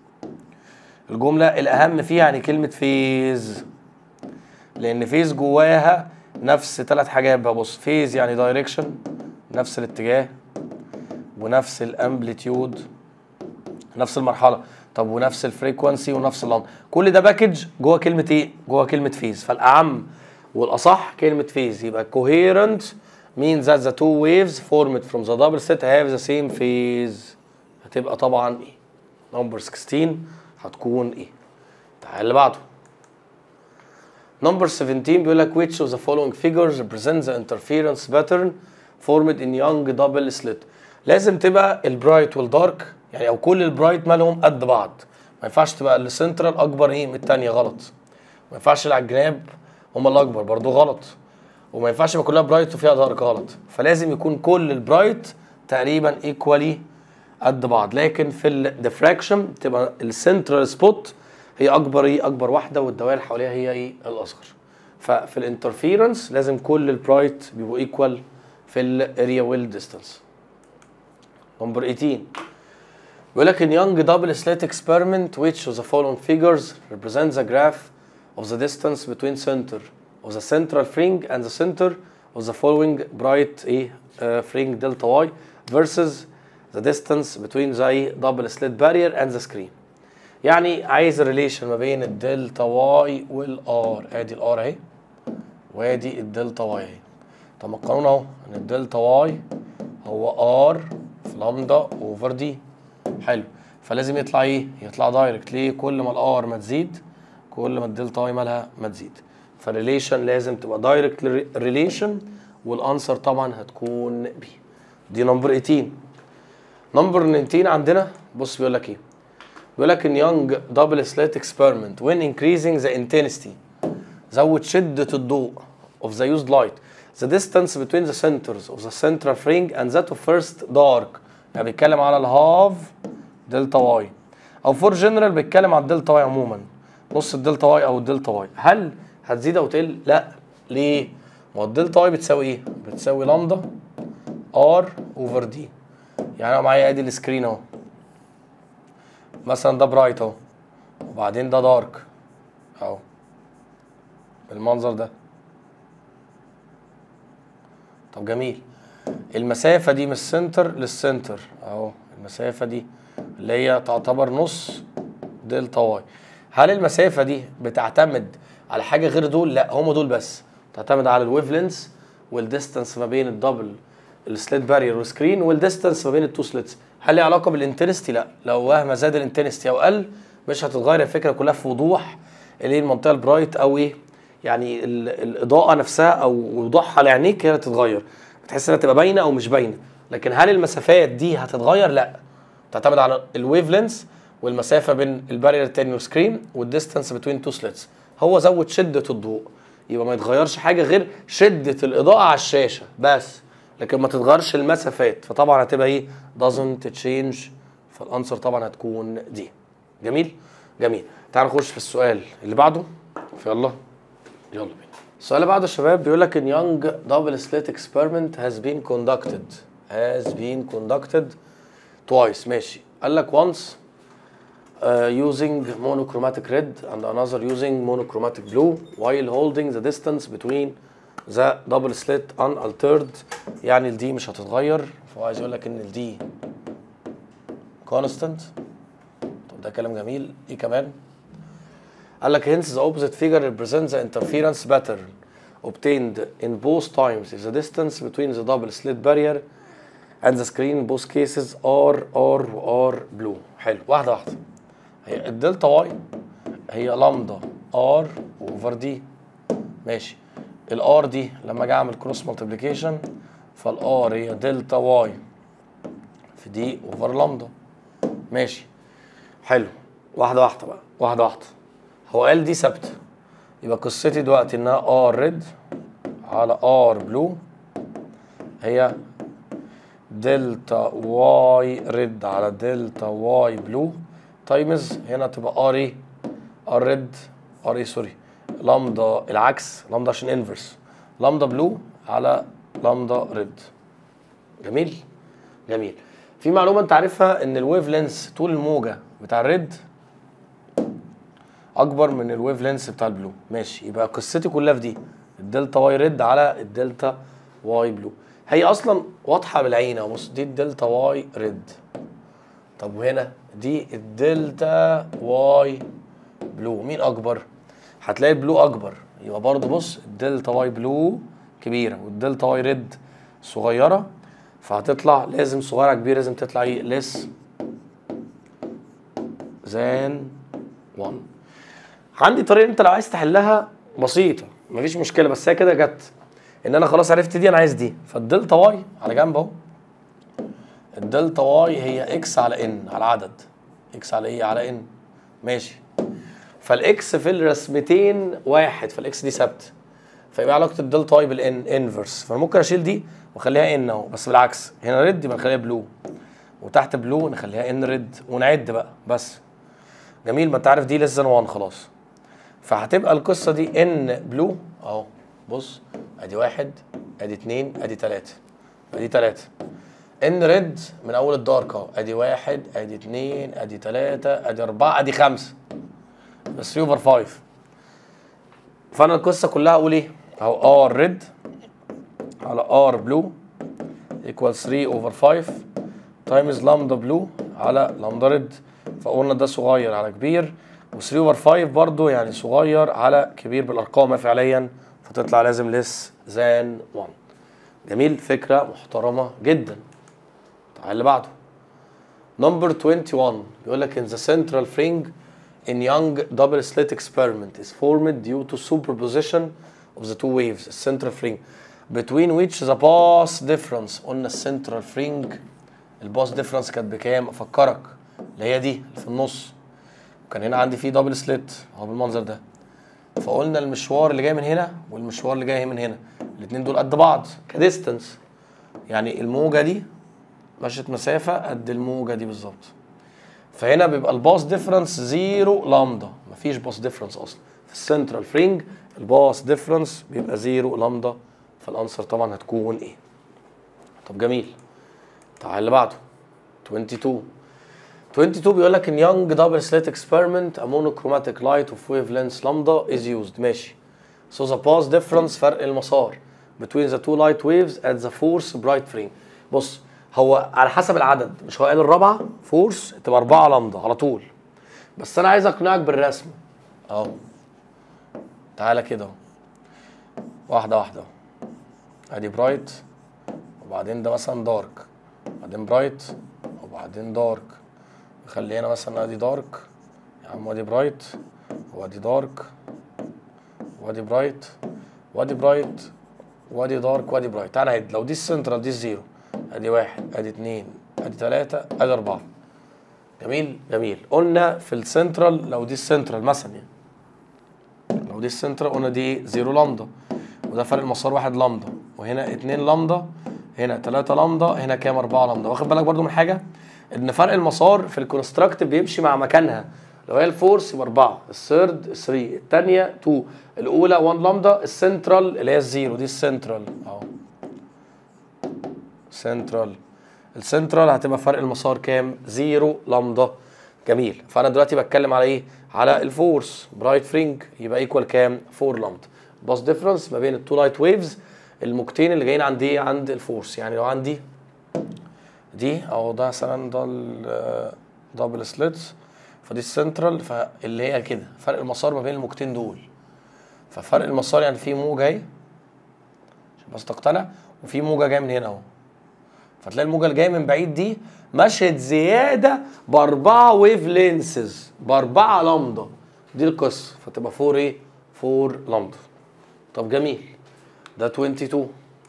A: الجملة الأهم فيها يعني كلمة فيز لأن فيز جواها نفس ثلاث حاجات بقى بص فيز يعني دايركشن نفس الاتجاه ونفس الامبليتيود نفس المرحله طب ونفس الفريكونسي ونفس اللون كل ده باكج جوه كلمه ايه جوه كلمه فيز فالاعم والاصح كلمه فيز يبقى coherent means that the two waves formed from the double set have the same phase هتبقى طبعا ايه نمبر 16 هتكون ايه تعال اللي بعده نمبر 17 بيقول لك which of the following figures represents the interference pattern formed in young double slit لازم تبقى البرايت والدارك يعني او كل البرايت مالهم قد بعض ما ينفعش تبقى السنترال اكبر ايه من الثانيه غلط ما ينفعش اللي على الجناب هم الاكبر برضو غلط وما ينفعش يبقى كلها برايت وفيها دارك غلط فلازم يكون كل البرايت تقريبا ايكوالي قد بعض لكن في الديفراكشن تبقى السنترال سبوت هي اكبر ايه اكبر واحده والدوائر اللي حواليها هي ايه الاصغر ففي الانترفيرنس لازم كل البرايت بيبقوا ايكوال في الاريا ويل ديستانس نمبر 18 بيقول لك in young double slit experiment which of the following figures represents a graph of the distance between center of the central fring and the center of the following bright ايه uh, fring delta y versus the distance between the double slit barrier and the screen يعني عايز الريليشن ما بين الدلتا واي والار ادي الار اهي وادي الدلتا واي اهي طب ما القانون اهو ان الدلتا واي هو ار في لامدا اوفر دي حلو فلازم يطلع ايه يطلع دايركت ليه كل ما الار ما تزيد كل ما الدلتا واي مالها ما تزيد فالريليشن لازم تبقى دايركت ريليشن والانسر طبعا هتكون بي دي نمبر 18 نمبر 19 عندنا بص بيقول لك ايه بيقول لك ان يونج دبل سليت اكسبيرمنت when increasing the intensity زود شدة الضوء of the used light the distance between the centers of the central fring and that of first dark يعني بيتكلم على الهاف دلتا واي او فور جنرال بيتكلم على الدلتا واي عموما نص الدلتا واي او الدلتا واي هل هتزيد او تقل لا ليه ما هو الدلتا واي بتساوي ايه بتساوي لامدا ار اوفر دي يعني انا معايا ادي السكرين اهو مثلا ده برايت اهو وبعدين ده دارك اهو بالمنظر ده طب جميل المسافة دي من السنتر للسنتر اهو المسافة دي اللي هي تعتبر نص دلتا واي هل المسافة دي بتعتمد على حاجة غير دول؟ لا هم دول بس تعتمد على الويف لينس والديستانس ما بين الدبل السليت بارير والسكرين والديستانس ما بين التو سليتس هل ليه علاقة بالانتنستي؟ لا لو مهما زاد الانتنستي او قل مش هتتغير الفكرة كلها في وضوح اللي هي المنطقة البرايت او ايه يعني ال- الاضاءة نفسها او وضوحها لعينيك هي اللي تتغير بتحس انها تبقى باينة او مش باينة لكن هل المسافات دي هتتغير؟ لا تعتمد على الويف لينس والمسافه بين البارير التاني والسكرين والديستانس بين تو سليتس هو زود شده الضوء يبقى ما يتغيرش حاجه غير شده الاضاءه على الشاشه بس لكن ما تتغيرش المسافات فطبعا هتبقى ايه doesn't change فالانسر طبعا هتكون دي جميل جميل تعال نخش في السؤال اللي بعده يلا يلا بينا السؤال اللي بعده يا شباب بيقول لك ان young double slit experiment has been conducted has been conducted twice ماشي قال لك once uh, using monochromatic red and another using monochromatic blue while holding the distance between the double slit unaltered يعني الدي مش هتتغير فهو عايز يقول لك ان الدي constant طب ده كلام جميل ايه كمان قال لك hence the opposite figure represents the interference pattern obtained in both times if the distance between the double slit barrier and the screen in both cases are R و R blue حلو واحدة واحدة هي الدلتا واي هي لامدا R اوفر دي ماشي الار دي لما اجي اعمل كروس مالتيبليكيشن فالار هي دلتا واي في دي اوفر لامدا ماشي حلو واحدة واحدة بقى واحدة واحدة هو قال دي ثابتة يبقى قصتي دلوقتي انها ار ريد على ار بلو هي دلتا واي ريد على دلتا واي بلو تايمز هنا تبقى ار ايه ار ريد ار ايه سوري لامدا العكس لامدا عشان انفرس لامدا بلو على لامدا ريد جميل جميل في معلومه انت عارفها ان الويف لينس طول الموجه بتاع الريد اكبر من الويف لينس بتاع البلو ماشي يبقى قصتي كلها في دي الدلتا واي ريد على الدلتا واي بلو هي اصلا واضحه بالعين اهو بص دي الدلتا واي ريد طب وهنا دي الدلتا واي بلو مين اكبر هتلاقي البلو اكبر يبقى برضه بص الدلتا واي بلو كبيره والدلتا واي ريد صغيره فهتطلع لازم صغيره كبيره لازم تطلع ايه ليس ذان 1 عندي طريقه انت لو عايز تحلها بسيطه مفيش مشكله بس هي كده جت ان انا خلاص عرفت دي انا عايز دي فالدلتا واي على جنب اهو الدلتا واي هي اكس على ان على عدد اكس على ايه على ان ماشي فالاكس في الرسمتين واحد فالاكس دي ثابته فيبقى علاقه الدلتا واي بالان انفرس فانا ممكن اشيل دي واخليها ان اهو بس بالعكس هنا ريد يبقى نخليها بلو وتحت بلو نخليها ان ريد ونعد بقى بس جميل ما انت عارف دي ليس 1 خلاص فهتبقى القصه دي ان بلو اهو بص ادي واحد ادي اتنين ادي تلاته ادي تلاته ان ريد من اول الدارك اهو ادي واحد ادي اتنين ادي تلاته ادي اربعه ادي خمسه بس 3 اوفر 5 فانا القصه كلها اقول ايه؟ اهو ار ريد على ار بلو ايكوال 3 اوفر 5 تايمز لامدا بلو على لامدا ريد فقلنا ده صغير على كبير و3 اوفر 5 برضو يعني صغير على كبير بالارقام فعليا فتطلع لازم ليس ذان 1 جميل فكره محترمه جدا تعال اللي بعده نمبر 21 بيقول لك in the central fring in young double slit experiment is formed due to superposition of the two waves the central fring between which the path difference قلنا السنترال فرينج الباس ديفرنس كانت بكام افكرك اللي هي دي اللي في النص كان هنا عندي فيه دبل سليت اهو بالمنظر ده فقلنا المشوار اللي جاي من هنا والمشوار اللي جاي من هنا الاثنين دول قد بعض كديستنس يعني الموجه دي مشت مسافه قد الموجه دي بالظبط فهنا بيبقى الباس ديفرنس زيرو لامدا مفيش باس ديفرنس اصلا في السنترال فرينج الباس ديفرنس بيبقى زيرو لامدا فالانسر طبعا هتكون ايه طب جميل تعال اللي بعده 22 22 بيقول لك in young double slit experiment a monochromatic light of wavelength lambda is used ماشي so the path difference فرق المسار between the two light waves at the force bright frame بص هو على حسب العدد مش هو قال الرابعه فورس تبقى 4 لامدا على طول بس انا عايز اقنعك بالرسم اهو تعالى كده اهو واحده واحده اهو ادي برايت وبعدين ده مثلا دارك وبعدين برايت وبعدين دارك خلينا مثلا ادي دارك يا عم وادي برايت وادي دارك وادي برايت وادي برايت وادي دارك وادي برايت تعالى نعد لو دي السنترال دي الزيرو ادي واحد ادي اتنين ادي تلاتة ادي اربعة جميل جميل قلنا في السنترال لو دي السنترال مثلا يعني لو دي السنترال قلنا دي ايه زيرو لامدا وده فرق المسار واحد لامدا وهنا اتنين لامدا هنا تلاتة لامدا هنا كام أربعة لامدا واخد بالك برضو من حاجة إن فرق المسار في الكونستراكت بيمشي مع مكانها لو هي الفورس يبقى أربعة الثيرد 3 التانية 2 الأولى 1 لامدا السنترال اللي هي الزيرو دي السنترال أهو سنترال السنترال هتبقى فرق المسار كام؟ زيرو لامدا جميل فانا دلوقتي بتكلم على ايه؟ على الفورس برايت فرينج يبقى ايكوال كام؟ 4 لامدا باس ديفرنس ما بين التو لايت ويفز الموجتين اللي جايين عند ايه؟ عند الفورس يعني لو عندي دي او ده مثلا ده الدبل سليتس فدي السنترال فاللي هي كده فرق المسار ما بين الموجتين دول ففرق المسار يعني في موجه اهي عشان بس تقتنع وفي موجه جايه من هنا اهو فتلاقي الموجه اللي جايه من بعيد دي مشت زياده باربعه ويف لينسز باربعه لامدا دي القصه فتبقى 4 ايه 4 لامدا طب جميل ده 22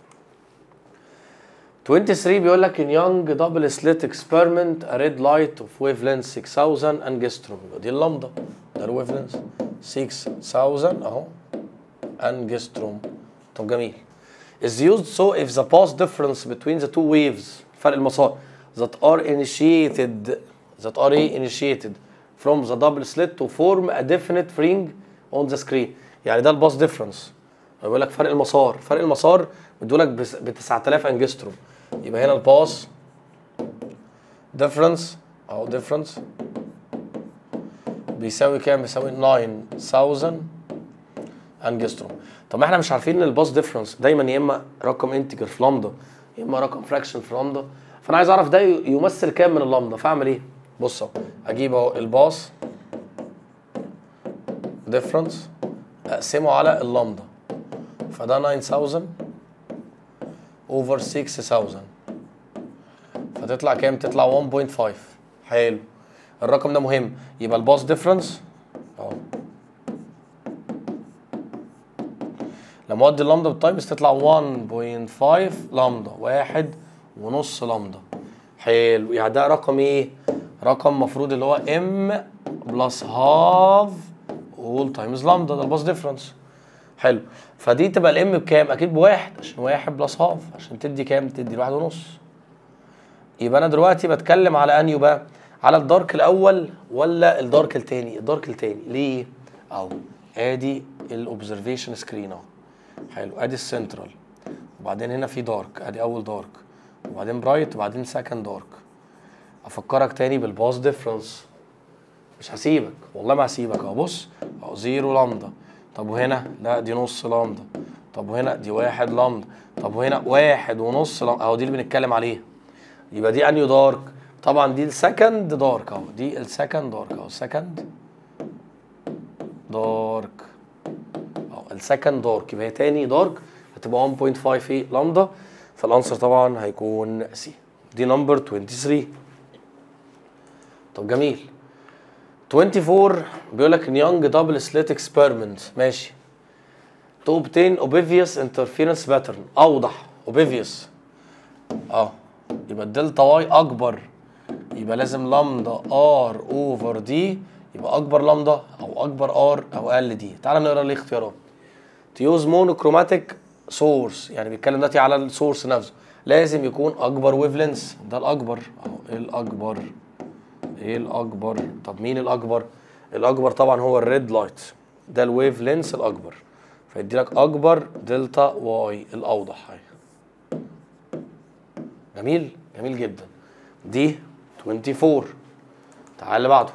A: 23 بيقول لك in young double slit experiment a red light of wavelength 6000 angstrom يبقى دي اللامدا ده الويف لينس 6000 اهو انجستروم طب جميل is used so if the path difference between the two waves فرق المسار that are initiated that are initiated from the double slit to form a definite ring on the screen يعني ده الباس ديفرنس بيقول لك فرق المسار فرق المسار بيدولك ب 9000 انجستروم يبقى هنا الباس ديفرنس اهو ديفرنس بيساوي كام؟ بيساوي 9000 انجستروم طب ما احنا مش عارفين ان الباس ديفرنس دايما يا اما رقم انتجر في لامدا يا اما رقم فراكشن في لامدا فانا عايز اعرف ده يمثل كام من اللامدا فاعمل ايه؟ بص اهو اجيب اهو الباس ديفرنس اقسمه على اللامدا فده 9000 اوفر 6000 فتطلع كام؟ تطلع 1.5 حلو الرقم ده مهم يبقى الباس ديفرنس اهو لما اودي اللامدا بالتايمز تطلع 1.5 لامدا واحد ونص لامدا حلو يعني ده رقم ايه؟ رقم مفروض اللي هو ام بلس هاف اول تايمز لامدا ده الباس ديفرنس حلو فدي تبقى الام بكام؟ اكيد بواحد عشان واحد بلس هاف عشان تدي كام؟ تدي الواحد ونص يبقى انا دلوقتي بتكلم على انيو بقى على الدارك الاول ولا الدارك التاني الدارك التاني ليه اهو ادي الاوبزرفيشن سكرين اهو حلو ادي السنترال وبعدين هنا في دارك ادي اول دارك وبعدين برايت وبعدين سكند دارك افكرك تاني بالباس ديفرنس مش هسيبك والله ما هسيبك اهو بص اهو زيرو لامدا طب وهنا لا دي نص لامدا طب وهنا دي واحد لامدا طب وهنا واحد ونص لامدا اهو دي اللي بنتكلم عليها يبقى دي انيو دارك طبعا دي السكند دارك اهو دي السكند دارك اهو سكند دارك اهو السكند دارك يبقى هي تاني دارك هتبقى 1.5 ايه لامدا فالانسر طبعا هيكون سي دي نمبر 23 طب جميل 24 بيقول لك يونج دبل سليت اكسبيرمنت ماشي to obtain obvious interference pattern اوضح obvious اه يبقى الدلتا واي اكبر يبقى لازم لامدا ار اوفر دي يبقى اكبر لامدا او اكبر ار او اقل دي تعال نقرا الاختيارات تيوز مونوكروماتيك سورس يعني بيتكلم دلوقتي على السورس نفسه لازم يكون اكبر ويف لينس ده الاكبر اهو ايه الاكبر ايه الاكبر طب مين الاكبر الاكبر طبعا هو الريد لايت ده الويف لينس الاكبر فيدي لك اكبر دلتا واي الاوضح اهي جميل جميل جدا دي 24 تعال اللي بعده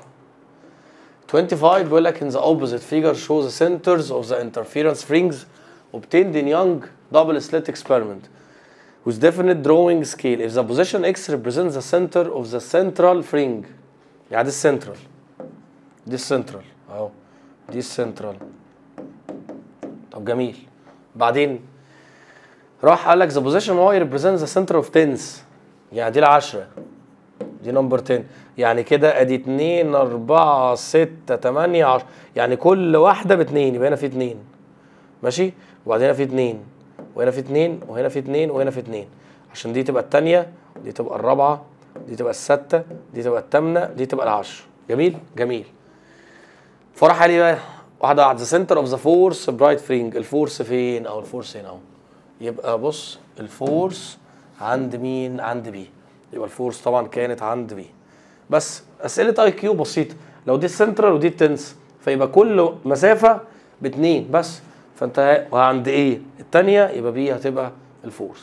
A: 25 بيقول لك in the opposite figure show the centers of the interference rings obtained in young double slit experiment with definite drawing scale if the position x represents the center of the central ring يعني دي السنترال دي السنترال اهو دي السنترال طب جميل بعدين راح قال لك the position y represents the center of tens يعني دي العشرة دي نمبر 10 يعني كده ادي 2 4 6 8 10 يعني كل واحدة باتنين يبقى هنا في اتنين ماشي وبعدين هنا في اتنين وهنا في اتنين وهنا في اتنين وهنا في اتنين عشان دي تبقى التانية دي تبقى الرابعة دي تبقى الستة دي تبقى التامنة دي تبقى العشرة جميل جميل فرح علي بقى واحدة واحدة ذا سنتر اوف ذا فورس برايت فرينج الفورس فين او الفورس هنا اهو يبقى بص الفورس عند مين عند بي يبقى الفورس طبعا كانت عند بي بس اسئله اي كيو بسيطه لو دي السنترال ودي التنس فيبقى كل مسافه باتنين بس فانت عند ايه الثانيه يبقى بي هتبقى الفورس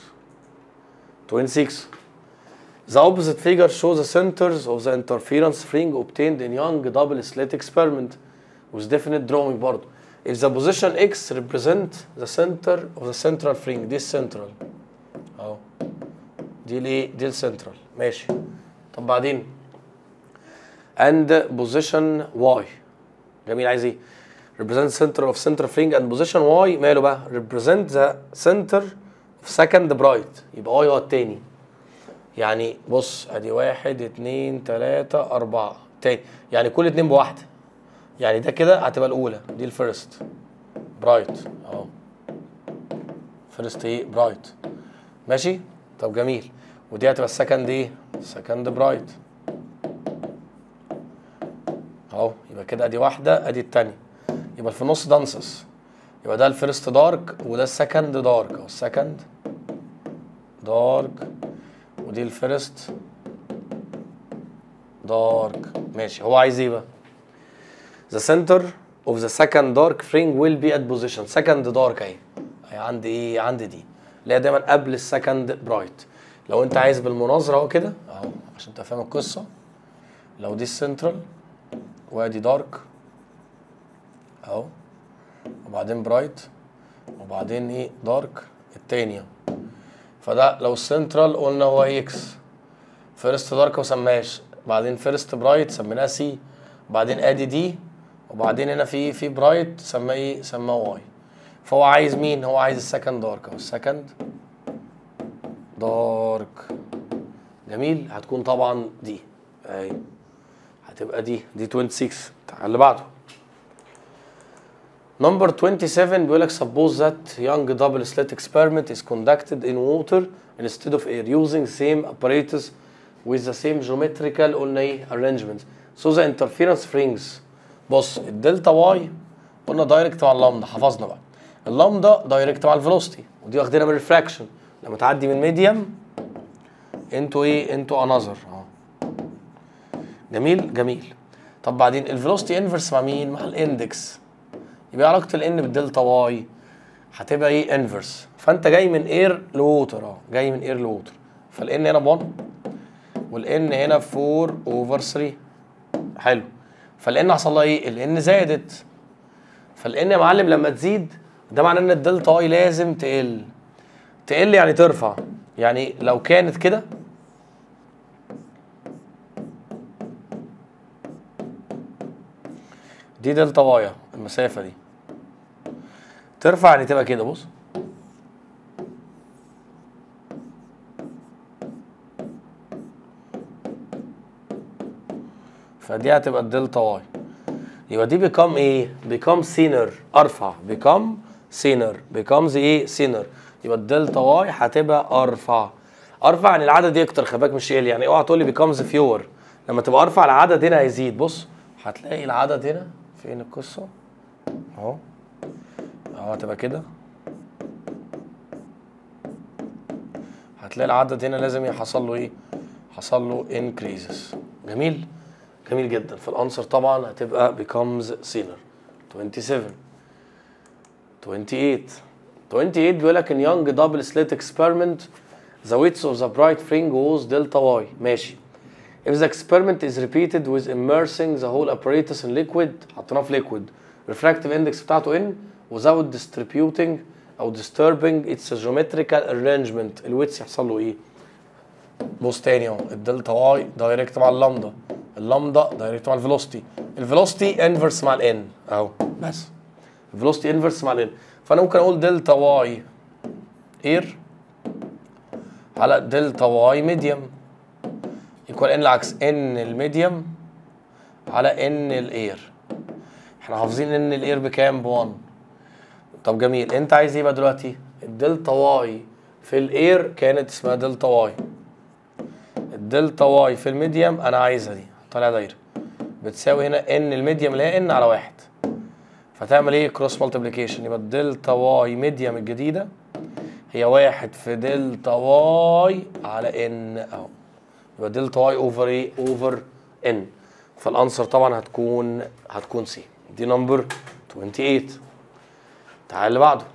A: 26 The opposite figure shows the centers of the interference ring obtained in Young double slit experiment with definite drawing برضه. If the position X represent the center of the central ring دي السنترال اهو دي الايه؟ دي السنترال ماشي طب بعدين and position Y جميل عايز ايه؟ represent center of central ring and position Y ماله بقى؟ represent the center of second bright يبقى Y هو التاني يعني بص ادي واحد اتنين تلاتة أربعة تاني يعني كل اتنين بواحدة يعني ده كده هتبقى الأولى دي الفيرست برايت اهو فيرست ايه برايت ماشي طب جميل ودي هتبقى السكند ايه سكند برايت اهو يبقى كده ادي واحدة ادي التانية يبقى في النص دانسس يبقى ده الفيرست دارك وده السكند دارك او السكند دارك ودي الفيرست دارك ماشي هو عايز ايه بقى the center of the second dark fring will be at position second dark اهي اهي عندي ايه عندي دي اللي هي دايما قبل السكند برايت لو انت عايز بالمناظره اهو كده اهو عشان تفهم القصه لو دي السنترال وادي دارك اهو وبعدين برايت وبعدين ايه دارك التانية فده لو السنترال قلنا هو اكس فيرست دارك ما سماش بعدين فيرست برايت سميناه سي وبعدين ادي دي وبعدين هنا في في برايت سماه ايه سماه واي فهو عايز مين هو عايز السكند دارك او السكند دارك جميل هتكون طبعا دي اهي هتبقى دي دي 26 تعال اللي بعده Number 27 بيقول لك suppose that young double slit experiment is conducted in water instead of air using same apparatus with the same geometrical قلنا ايه arrangement so the interference rings بص الدلتا واي قلنا دايركت مع اللامدا حفظنا بقى اللامدا دايركت مع الفيلوسيتي ودي واخدينها من الريفراكشن لما تعدي من ميديم انتوا ايه انتوا انذر اهو جميل جميل طب بعدين الفيلوسيتي انفرس مع مين مع الاندكس يبقى علاقه الان بالدلتا واي هتبقى ايه انفرس فانت جاي من اير لووتر اه جاي من اير لووتر فالان هنا ب 1 والان هنا 4 اوفر 3 حلو فالان حصل لها ايه الان زادت فالان يا معلم لما تزيد ده معناه ان الدلتا واي لازم تقل تقل يعني ترفع يعني لو كانت كده دي دلتا واي المسافه دي ترفع يعني تبقى كده بص فدي هتبقى الدلتا واي يبقى دي بيكام ايه بيكام سينر ارفع بيكام سينر بيكامز ايه سينر يبقى الدلتا واي هتبقى ارفع ارفع يعني العدد يكتر خلي بالك مش يقل يعني اوعى تقول لي بيكامز فيور لما تبقى ارفع العدد هنا هيزيد بص هتلاقي العدد هنا فين القصه اهو اهو هتبقى كده هتلاقي العدد هنا لازم حصل له ايه حصل له increases جميل جميل جدا فالانسر طبعا هتبقى becomes sinner 27 28 28 بيقول لك in young double slit experiment the width of the bright fring was delta y ماشي if the experiment is repeated with immersing the whole apparatus in liquid حطيناه في liquid refractive index بتاعته n without distributing او disturbing its geometrical arrangement الويتس يحصل له ايه بص تاني اهو الدلتا واي دايركت مع اللامدا اللامدا دايركت مع الفيلوسيتي الفيلوسيتي انفرس مع الان اهو بس الفيلوسيتي انفرس مع الان فانا ممكن اقول دلتا واي اير على دلتا واي ميديوم يكون ان العكس ان الميديوم على ان الاير احنا حافظين ان الاير بكام ب 1 طب جميل انت عايز ايه بقى دلوقتي الدلتا واي في الاير كانت اسمها دلتا واي الدلتا واي في الميديم انا عايزها دي طالع دايره بتساوي هنا ان الميديم اللي هي ان على واحد فتعمل ايه كروس مالتيبليكيشن يبقى الدلتا واي ميديم الجديده هي واحد في دلتا واي على ان اهو يبقى دلتا واي اوفر ايه اوفر ان فالانسر طبعا هتكون هتكون سي دي نمبر 28 تعال اللي بعده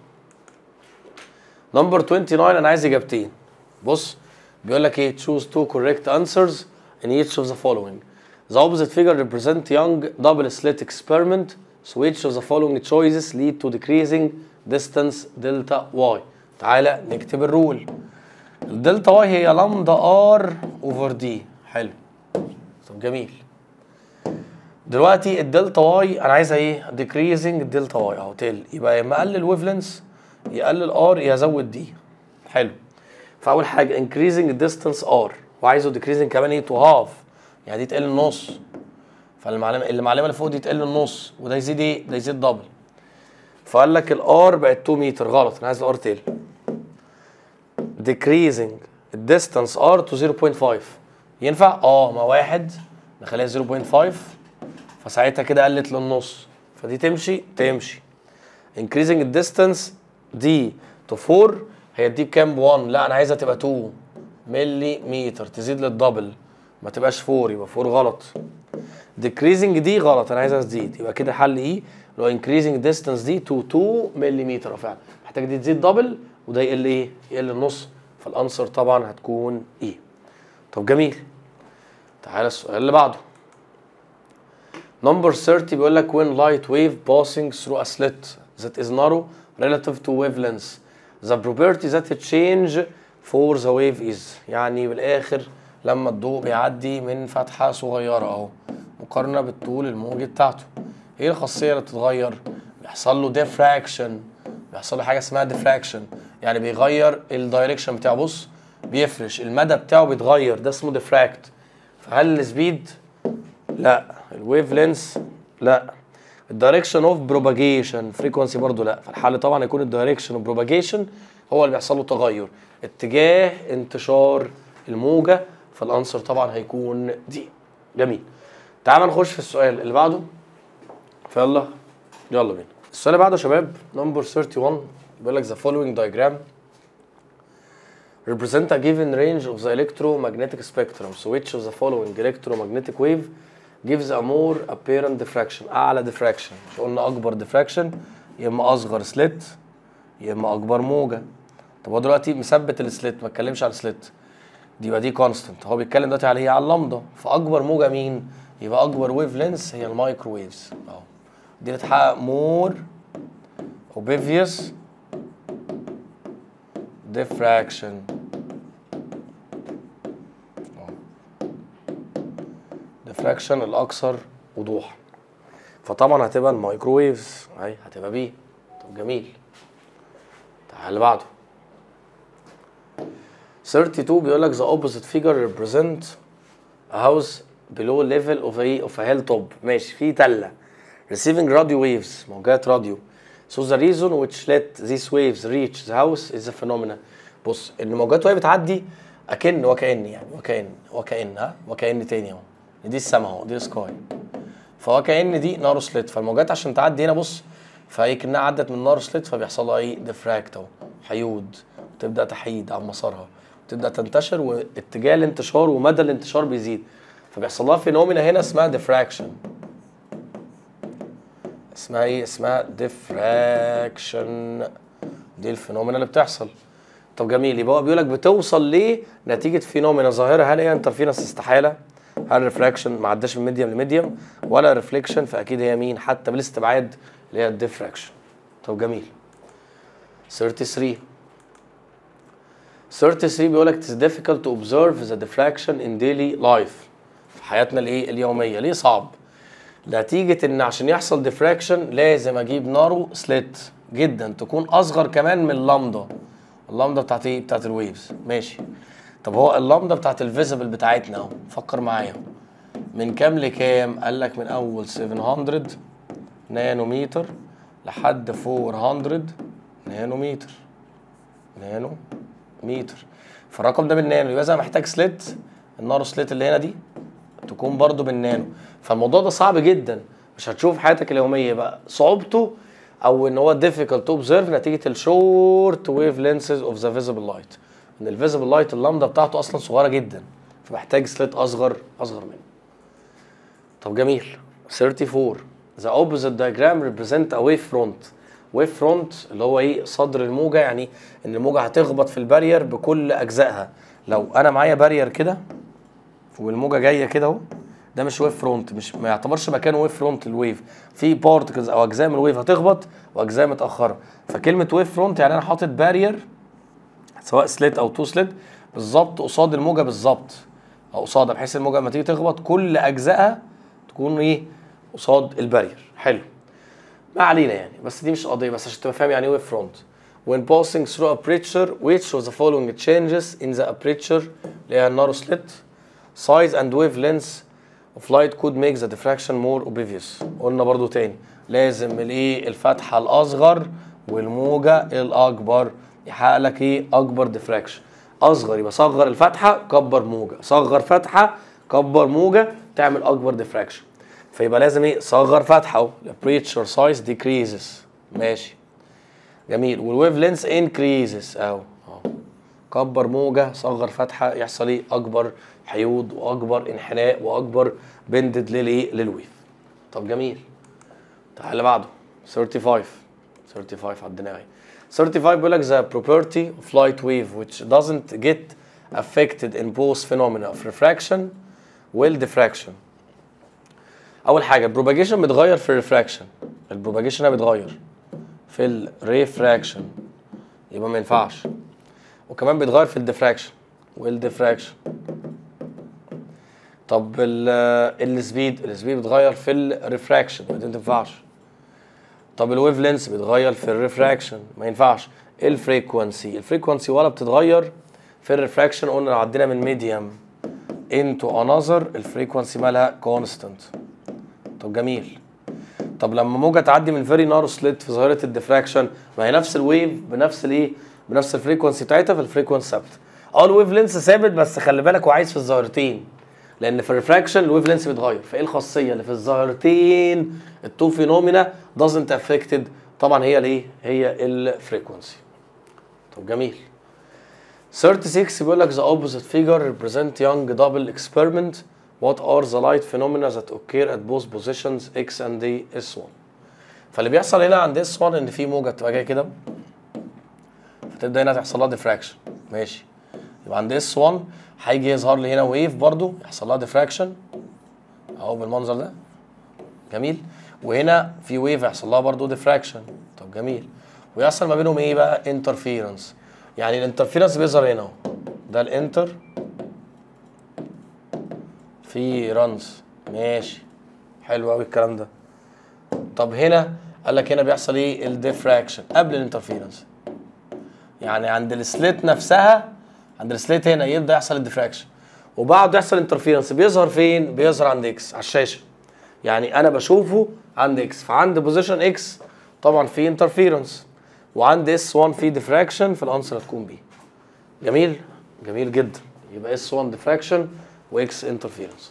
A: نمبر 29 انا عايز اجابتين بص بيقول لك ايه choose two correct answers in each of the following the opposite figure represent young double slit experiment so which of the following choices lead to decreasing distance delta y تعالى نكتب الرول الدلتا واي هي لامدا ار اوفر دي حلو طب جميل دلوقتي الدلتا واي انا عايزها ايه decreasing الدلتا واي اهو تقل يبقى يا اما اقلل ويفلنس يقلل ار يا ازود دي حلو فاول حاجه increasing distance ار وعايزه decreasing كمان ايه to half يعني دي تقل النص فالمعلمه اللي معلمه اللي فوق دي تقل النص وده يزيد ايه ده يزيد دبل فقال لك الار بقت 2 متر غلط انا عايز الار تقل decreasing distance r to 0.5 ينفع اه ما واحد نخليها 0.5 فساعتها كده قلت للنص فدي تمشي تمشي increasing الديستانس دي تو 4 هيديك كام 1 لا انا عايزها تبقى 2 ملي متر تزيد للدبل ما تبقاش 4 يبقى 4 غلط decreasing دي غلط انا عايزها تزيد يبقى كده حل ايه اللي هو increasing distance دي to 2 ملم فعلا محتاج دي تزيد دبل وده يقل ايه يقل النص فالانسر طبعا هتكون ايه طب جميل تعالى السؤال اللي بعده نمبر 30 بيقول لك when light wave passing through a slit that is narrow relative to wavelength the property that it change for the wave is يعني بالاخر لما الضوء بيعدي من فتحة صغيرة اهو مقارنة بالطول الموجي بتاعته ايه الخاصية اللي بتتغير بيحصل له diffraction بيحصل له حاجة اسمها diffraction يعني بيغير الدايركشن بتاعه بص بيفرش المدى بتاعه بيتغير ده اسمه diffract فهل السبيد لا الويف لينس لا الدايركشن اوف بروباجيشن فريكونسي برضو لا فالحل طبعا يكون الدايركشن اوف بروباجيشن هو اللي بيحصل له تغير اتجاه انتشار الموجه فالانسر طبعا هيكون دي جميل تعال نخش في السؤال اللي بعده فيلا يلا بينا السؤال اللي بعده يا شباب نمبر 31 بيقول لك the following diagram represent a given range of the electromagnetic spectrum so which of the following electromagnetic wave gives a more apparent diffraction اعلى diffraction مش قلنا اكبر diffraction يا اما اصغر سليت يا اما اكبر موجه طب هو دلوقتي مثبت السليت ما اتكلمش على السليت دي يبقى دي كونستنت هو بيتكلم دلوقتي على ايه على اللامدا فاكبر موجه مين يبقى اكبر ويف لينس هي المايكرو ويفز اهو دي اللي تحقق مور اوبيفيوس diffraction diffraction الاكثر وضوح فطبعا هتبقى المايكروويفز اهي هتبقى بي طب جميل تعال اللي بعده 32 بيقول لك the opposite figure represent a house below level of a of a hilltop ماشي في تله receiving radio waves موجات راديو so the reason which let these waves reach the house is a phenomena بص ان موجات وهي بتعدي اكن وكأن يعني وكأن وكأن ها وكأن تاني اهو دي السما اهو دي السكاي فهو كأن دي نار سليت فالموجات عشان تعدي هنا بص فهي كأنها عدت من نار سليت فبيحصل لها ايه ديفراكت اهو حيود وتبدا تحيد عن مسارها وتبدا تنتشر واتجاه الانتشار ومدى الانتشار بيزيد فبيحصل لها فينومينا هنا اسمها ديفراكشن اسمها ايه اسمها ديفراكشن دي الفينومينا اللي بتحصل طب جميل يبقى هو بيقول لك بتوصل ليه نتيجه فينومينا ظاهره هل هي انترفيرنس استحاله هل ريفراكشن ما عداش من ميديوم لميديوم ولا ريفليكشن فاكيد هي مين حتى بالاستبعاد اللي هي الديفراكشن طب جميل 33 33 بيقول لك it is difficult to observe the diffraction in daily life في حياتنا الايه اليوميه ليه صعب نتيجه ان عشان يحصل ديفراكشن لازم اجيب نارو سليت جدا تكون اصغر كمان من اللامدا اللامدا بتاعت ايه بتاعت الويفز ماشي طب هو اللامدا بتاعت الفيزبل بتاعتنا اهو فكر معايا من كام لكام قال لك من اول 700 نانومتر لحد 400 نانومتر نانو متر فالرقم ده بالنانو يبقى انا محتاج سليت النارو سليت اللي هنا دي تكون برضو بالنانو فالموضوع ده صعب جدا مش هتشوف حياتك اليوميه بقى صعوبته او ان هو difficult to observe نتيجه الشورت ويف لينسز اوف ذا فيزبل لايت ان الفيزبل لايت اللامدا بتاعته اصلا صغيره جدا فمحتاج سليت اصغر اصغر منه طب جميل 34 the opposite diagram represent a wave front wave front اللي هو ايه صدر الموجه يعني ان الموجه هتخبط في البارير بكل اجزائها لو انا معايا بارير كده والموجه جايه كده اهو ده مش ويف فرونت مش ما يعتبرش مكانه ويف فرونت الويف في بارتكلز او اجزاء من الويف هتخبط واجزاء متاخره فكلمه ويف فرونت يعني انا حاطط بارير سواء سليت او تو سليت بالظبط قصاد الموجه بالظبط او قصادها بحيث الموجه لما تيجي تخبط كل اجزائها تكون ايه قصاد البارير حلو ما علينا يعني بس دي مش قضيه بس عشان تبقى فاهم يعني ايه ويف فرونت when passing through aperture which of the following changes in the aperture اللي هي النارو سليت size and wavelength of light could make the diffraction more obvious قلنا برضو تاني لازم الايه الفتحه الاصغر والموجه الاكبر يحقق لك ايه اكبر ديفراكشن اصغر يبقى صغر الفتحه كبر موجه صغر فتحه كبر موجه تعمل اكبر ديفراكشن فيبقى لازم ايه صغر فتحه اهو الابريتشر سايز decreases ماشي جميل والويف لينس انكريزز اهو اهو كبر موجه صغر فتحه يحصل ايه اكبر حيود واكبر انحناء واكبر بندد للايه للويف طب جميل تعال اللي بعده 35 35 على الدماغ 35 بيقول لك the property of light wave which doesn't get affected in both phenomena of refraction will diffraction اول حاجه البروباجيشن بيتغير في الريفراكشن البروباجيشن هنا بيتغير في الريفراكشن يبقى ما ينفعش وكمان بيتغير في الديفراكشن والديفراكشن طب السبيد السبيد بيتغير في الريفراكشن ما دي ما تنفعش طب الويف لينس بيتغير في الريفراكشن ما ينفعش الفريكونسي الفريكونسي ولا بتتغير في الريفراكشن قلنا لو عدينا من ميديوم انتو انذر الفريكونسي مالها كونستانت طب جميل طب لما موجه تعدي من فيري نارو سليت في ظاهره الديفراكشن ما هي نفس الويف بنفس الايه بنفس الفريكونسي بتاعتها فالفريكونسي ثابته اه الويف لينس ثابت بس خلي بالك وعايز في الظاهرتين لان في الريفراكشن الويف لينس بيتغير فايه الخاصيه اللي في الظاهرتين التو فينومينا doesn't affected طبعا هي الايه هي الفريكونسي طب جميل 36 بيقول لك the opposite figure represent young double experiment what are the light phenomena that occur at both positions x and s1 فاللي بيحصل هنا عند s1 ان في موجه بتبقى جايه كده فتبدا هنا تحصل لها ديفراكشن ماشي يبقى عند s1 هيجي يظهر لي هنا ويف برضو يحصل لها ديفراكشن اهو بالمنظر ده جميل وهنا في ويف يحصل لها برضو ديفراكشن طب جميل ويحصل ما بينهم ايه بقى انترفيرنس يعني الانترفيرنس بيظهر هنا اهو ده الانتر في رنز ماشي حلو قوي الكلام ده طب هنا قال لك هنا بيحصل ايه الديفراكشن قبل الانترفيرنس يعني عند السليت نفسها عند السليت هنا يبدا يحصل الديفراكشن وبعده يحصل انترفيرنس بيظهر فين بيظهر عند اكس على الشاشه يعني انا بشوفه عند اكس فعند بوزيشن اكس طبعا في انترفيرنس وعند اس 1 في ديفراكشن فالانسر هتكون بي جميل جميل جدا يبقى اس 1 ديفراكشن واكس انترفيرنس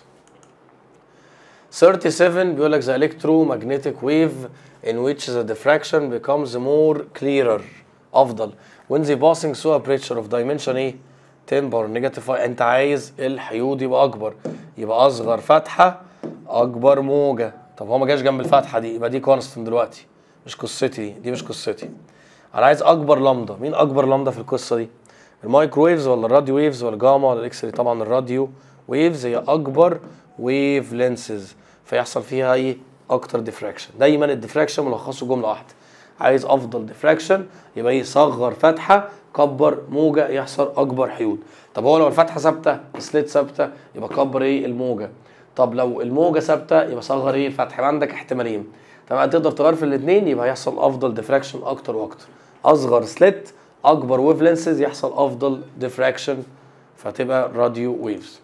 A: 37 بيقول لك the electromagnetic wave in which the diffraction becomes more clearer افضل when they passing through a pressure of dimension ايه 10 باور نيجاتيف 5 انت عايز الحيود يبقى اكبر يبقى اصغر فتحه اكبر موجه طب هو ما جاش جنب الفتحه دي يبقى دي كونستنت دلوقتي مش قصتي دي دي مش قصتي انا عايز اكبر لامدا مين اكبر لامدا في القصه دي المايكرويفز ولا الراديو ويفز ولا الجاما ولا الاكس راي طبعا الراديو ويفز هي اكبر ويف لينسز فيحصل فيها ايه اكتر ديفراكشن دايما الديفراكشن ملخصه جمله واحده عايز افضل ديفراكشن يبقى ايه صغر فتحه كبر موجه يحصل اكبر حيود طب هو لو الفتحه ثابته سليت ثابته يبقى كبر ايه الموجه طب لو الموجه ثابته يبقى صغر ايه الفتحه يبقى عندك احتمالين طبعا تقدر تغير في الاثنين يبقى هيحصل افضل ديفراكشن اكتر واكتر اصغر سليت اكبر ويف لينسز يحصل افضل ديفراكشن فتبقى راديو ويفز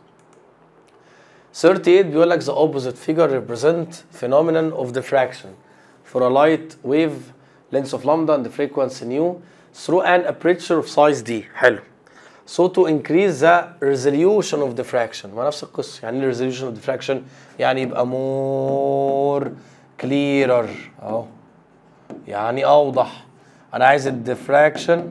A: 38 بيقول لك the opposite figure represent phenomenon of diffraction for a light wave length of lambda and the frequency nu through an aperture of size d حلو so to increase the resolution of diffraction ما نفس القصة يعني ايه resolution of diffraction يعني يبقى more clearer اهو يعني اوضح انا عايز الديفراكشن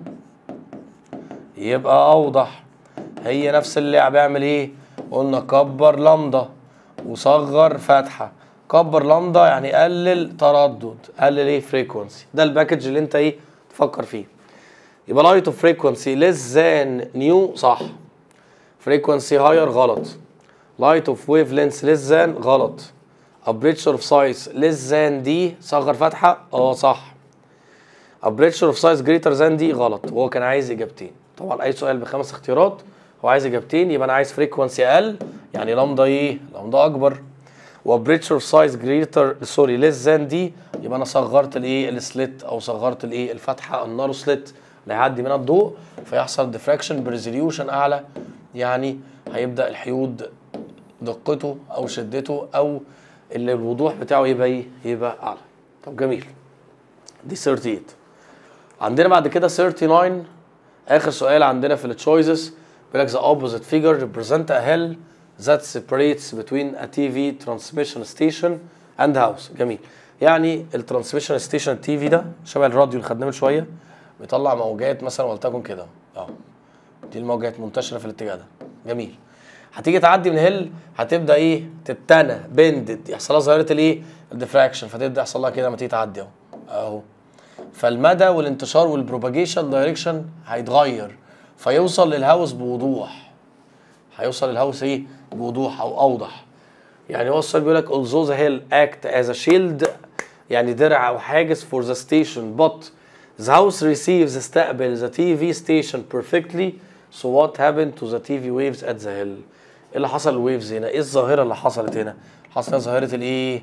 A: يبقى اوضح هي نفس اللعبة اعمل ايه قلنا كبر لمضة وصغر فتحة كبر لمضة يعني قلل تردد قلل ايه فريكونسي ده الباكج اللي انت ايه تفكر فيه يبقى لايت اوف فريكونسي ليس ذان نيو صح فريكونسي هاير غلط لايت اوف ويف لينس ليس ذان غلط ابريتشر اوف سايز ليس ذان دي صغر فتحة اه صح ابريتشر اوف سايز جريتر ذان دي غلط وهو كان عايز اجابتين طبعا اي سؤال بخمس اختيارات هو عايز اجابتين يبقى انا عايز فريكونسي اقل يعني لامدا ايه لامدا اكبر وبريتشر اوف سايز جريتر سوري ليس ذان دي يبقى انا صغرت الايه السليت او صغرت الايه الفتحه النارو سليت اللي هيعدي منها الضوء فيحصل ديفراكشن بريزوليوشن اعلى يعني هيبدا الحيود دقته او شدته او اللي الوضوح بتاعه يبقى ايه يبقى اعلى طب جميل دي 38 عندنا بعد كده 39 اخر سؤال عندنا في التشويسز بيقول لك the opposite figure represent a hill that separates between a TV transmission station and house جميل يعني الترانسميشن ستيشن التي في ده شبه الراديو اللي خدناه من شويه بيطلع موجات مثلا ولتكن كده اهو دي الموجات منتشره في الاتجاه ده جميل هتيجي تعدي من هيل هتبدا ايه تتنى بندد يحصل لها ظاهره الايه الديفراكشن فتبدا يحصل لها كده لما تيجي تعدي اهو اهو فالمدى والانتشار والبروباجيشن دايركشن هيتغير فيوصل للهاوس بوضوح هيوصل للهاوس ايه بوضوح او اوضح يعني هو السؤال بيقول لك although the hill act as a shield يعني درع او حاجز for the station but the house receives استقبل the TV station perfectly so what happened to the TV waves at the hill ايه اللي حصل الويفز هنا ايه الظاهره اللي حصلت هنا حصلت ظاهره الايه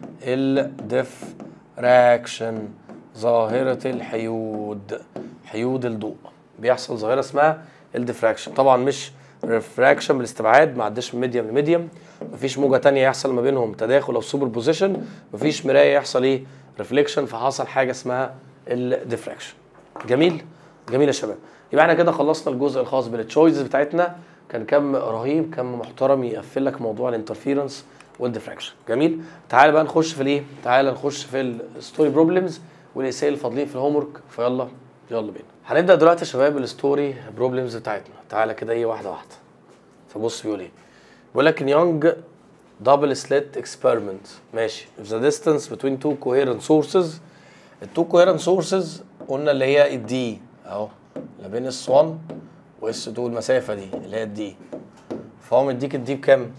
A: الديفراكشن ظاهره الحيود حيود الضوء بيحصل ظاهره اسمها الديفراكشن طبعا مش ريفراكشن بالاستبعاد ما عداش من ميديم لميديم مفيش موجه تانية يحصل ما بينهم تداخل او سوبر بوزيشن مفيش مرايه يحصل ايه ريفليكشن فحصل حاجه اسمها الديفراكشن جميل جميل يا شباب يبقى احنا كده خلصنا الجزء الخاص بالتشويسز بتاعتنا كان كم رهيب كم محترم يقفل لك موضوع الانترفيرنس والديفراكشن جميل تعال بقى نخش في الايه تعال نخش في الستوري بروبلمز والاسئله الفاضلين في الهوم ورك فيلا يلا بينا هنبدا دلوقتي يا شباب الستوري بروبلمز بتاعتنا تعالى كده ايه واحده واحده فبص بيقول ايه بيقول لك in young double slit experiment ماشي if the distance between two coherent sources التو coherent sources قلنا اللي هي الدي اهو ما بين اس 1 واس 2 المسافه دي اللي هي الدي فهو مديك الدي بكام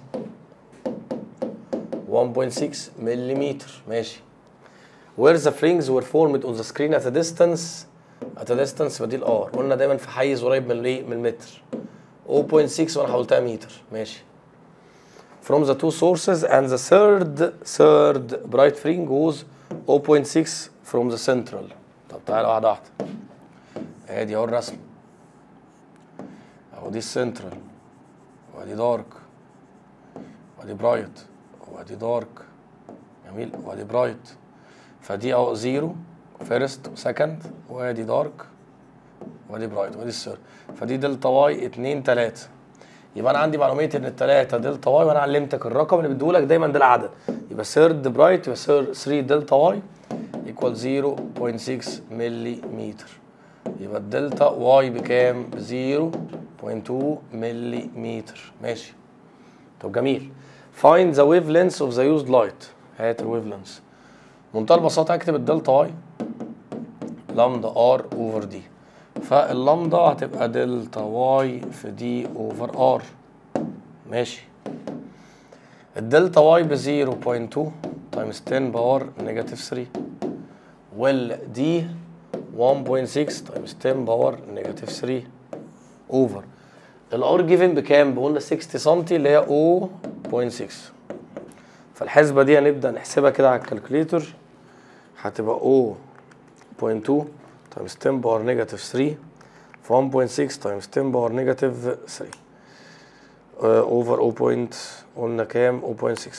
A: 1.6 ملم ماشي where the rings were formed on the screen at a distance at a distance فدي الار قلنا دايما في حيز قريب من الايه من المتر 0.6 وانا حولتها متر ماشي from the two sources and the third third bright ring goes 0.6 from the central طب تعالى واحده واحده ادي اهو الرسم اهو دي السنترال وادي دارك وادي برايت وادي دارك جميل وادي برايت فدي اهو زيرو فيرست وسكند وادي دارك وادي برايت وادي السير فدي دلتا واي 2 3 يبقى انا عندي معلوميه ان الثلاثه دلتا واي وانا علمتك الرقم اللي بيديهولك دايما ده العدد يبقى سيرد برايت يبقى 3 دلتا واي ايكوال 0.6 ملي متر يبقى الدلتا واي بكام؟ ب 0.2 ملي متر ماشي طب جميل find the wavelength of the used light هات الويف لينث بمنتهى البساطه اكتب الدلتا واي لامدا ار اوفر دي فاللامدا هتبقى دلتا واي في دي اوفر ار ماشي الدلتا واي ب 0.2 تايمز 10 باور نيجاتيف 3 والدي 1.6 تايمز 10 باور نيجاتيف 3 اوفر الار جيفن بكام؟ قلنا 60 سم اللي هي 0.6 فالحسبه دي هنبدا نحسبها كده على الكالكوليتر هتبقى 0.2 تايمز 10 باور نيجاتيف 3 ف 1.6 تايمز 10 باور نيجاتيف 3 اوفر 0. قلنا كام 0.6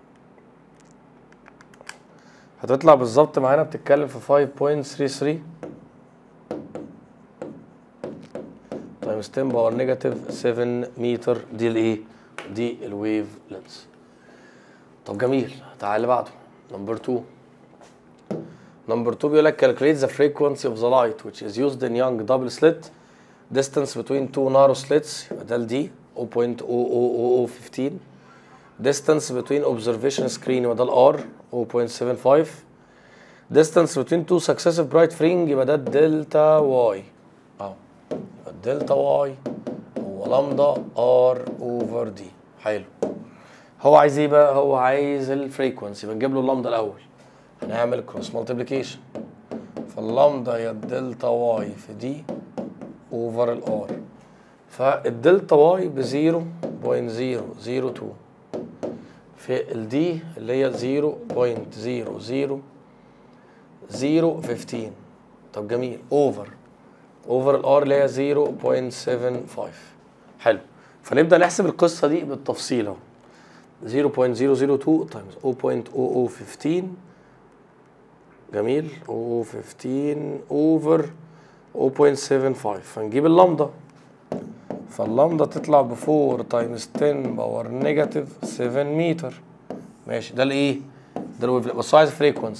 A: هتطلع بالظبط معانا بتتكلم في 5.33 تايمز 10 باور نيجاتيف 7 متر دي الايه دي الويف لينث طب جميل تعال اللي بعده نمبر 2 نمبر 2 بيقول لك calculate the frequency of the light which is used in young double slit distance between two narrow slits يبقى ده الدي 0.00015 distance between observation screen يبقى ده الار 0.75 distance between two successive bright fring يبقى ده الدلتا واي اهو يبقى الدلتا واي هو لامدا ار اوفر دي حلو هو عايز ايه بقى هو عايز الفريكونسي بنجيب له اللامدا الاول هنعمل كروس مالتيبليكيشن فاللامدا هي الدلتا واي في دي اوفر الار فالدلتا واي ب 0.002 في الدي اللي هي 0.00015 طب جميل اوفر اوفر الار اللي هي 0.75 حلو فنبدا نحسب القصه دي بالتفصيل اهو 0.002 تايمز 0.0015 جميل 015 اوفر 0.75 فنجيب اللامدا فاللامدا تطلع ب 4 تايمز 10 باور نيجاتيف 7 متر ماشي ده الايه؟ ده الويف بس هو عايز فريكونسي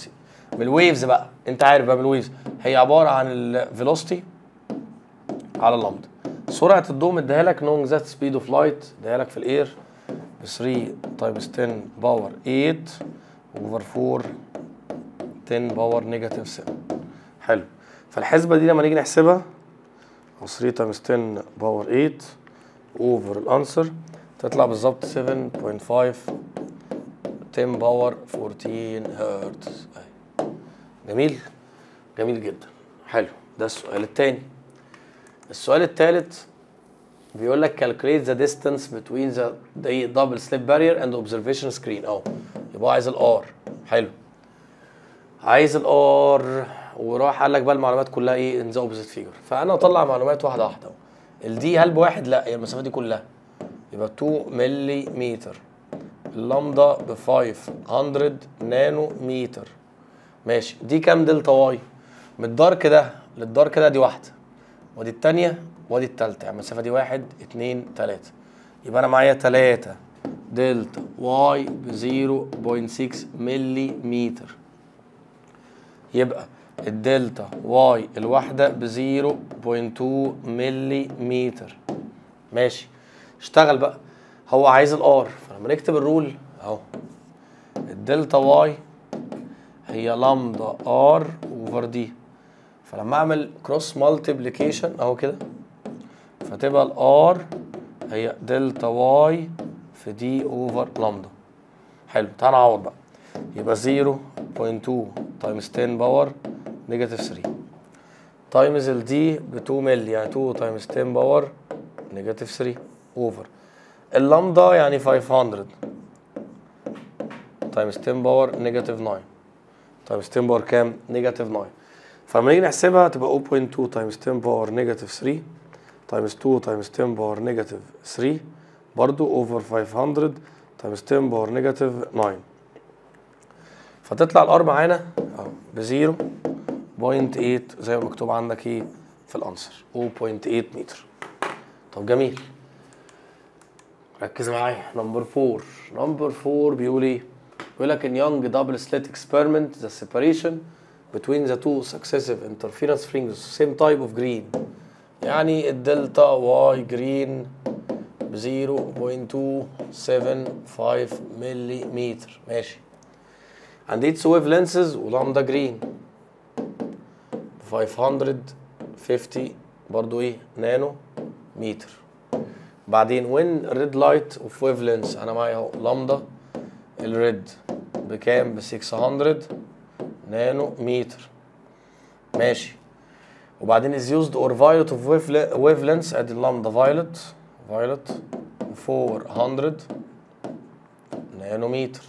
A: من الويفز بقى انت عارف بقى من الويفز هي عباره عن الفيلوسيتي على اللمض سرعه الضوء مديها لك نونج ذات سبيد اوف لايت اديها لك في الاير ب 3 تايمز 10 باور 8 اوفر 4 10 باور نيجاتيف 7 حلو فالحسبه دي لما نيجي نحسبها او 3 تايمز 10 باور 8 اوفر الانسر تطلع بالظبط 7.5 10 باور 14 هرتز أهي. جميل جميل جدا حلو ده السؤال الثاني السؤال الثالث بيقول لك calculate the distance between the the double slip barrier and observation screen اهو يبقى عايز الار حلو عايز الار وراح قال لك بقى المعلومات كلها ايه ان ذا اوبزيت فيجر فانا اطلع معلومات واحده واحده اهو الدي هل بواحد لا هي المسافه دي كلها يبقى 2 ملي متر اللامدا ب 500 نانو متر ماشي دي كام دلتا واي من الدارك ده للدارك ده دي واحده ودي التانية ودي التالتة يعني المسافة دي واحد اتنين تلاتة يبقى أنا معايا تلاتة دلتا واي ب 0.6 ملي متر يبقى الدلتا واي الواحدة ب 0.2 ملي متر ماشي اشتغل بقى هو عايز الار فلما نكتب الرول اهو الدلتا واي هي لامدا ار اوفر دي فلما اعمل كروس مالتيبليكيشن اهو كده فتبقى الار هي دلتا واي في دي اوفر لامدا حلو تعال نعوض بقى يبقى 0.2 تايمز 10 باور نيجاتيف 3 تايمز الدي ب 2 ملي يعني 2 تايمز 10 باور نيجاتيف 3 اوفر اللامدا يعني 500 تايمز 10 باور نيجاتيف 9 تايمز 10 باور كام؟ نيجاتيف 9 فلما نيجي نحسبها تبقى 0.2 تايمز 10 باور نيجاتيف 3 تايمز 2 تايمز 10 باور نيجاتيف 3 برضو اوفر 500 تايمز 10 باور نيجاتيف 9 فتطلع الار معانا اهو ب 0.8 زي ما مكتوب عندك ايه في الانسر 0.8 متر طب جميل ركز معايا نمبر 4 نمبر 4 بيقول ايه بيقول لك in young double slit experiment the separation between the two successive interference rings same type of green يعني الدلتا واي جرين ب 0.275 ملي متر ماشي عندي اتس ويف لينسز ولامدا جرين 550 برضو ايه نانو متر بعدين وين ريد لايت اوف ويف لينس انا معايا اهو لامدا الريد بكام ب 600 نانو متر ماشي وبعدين is used or violet of wave wavelengths ادي اللامدا violet violet 400 نانومتر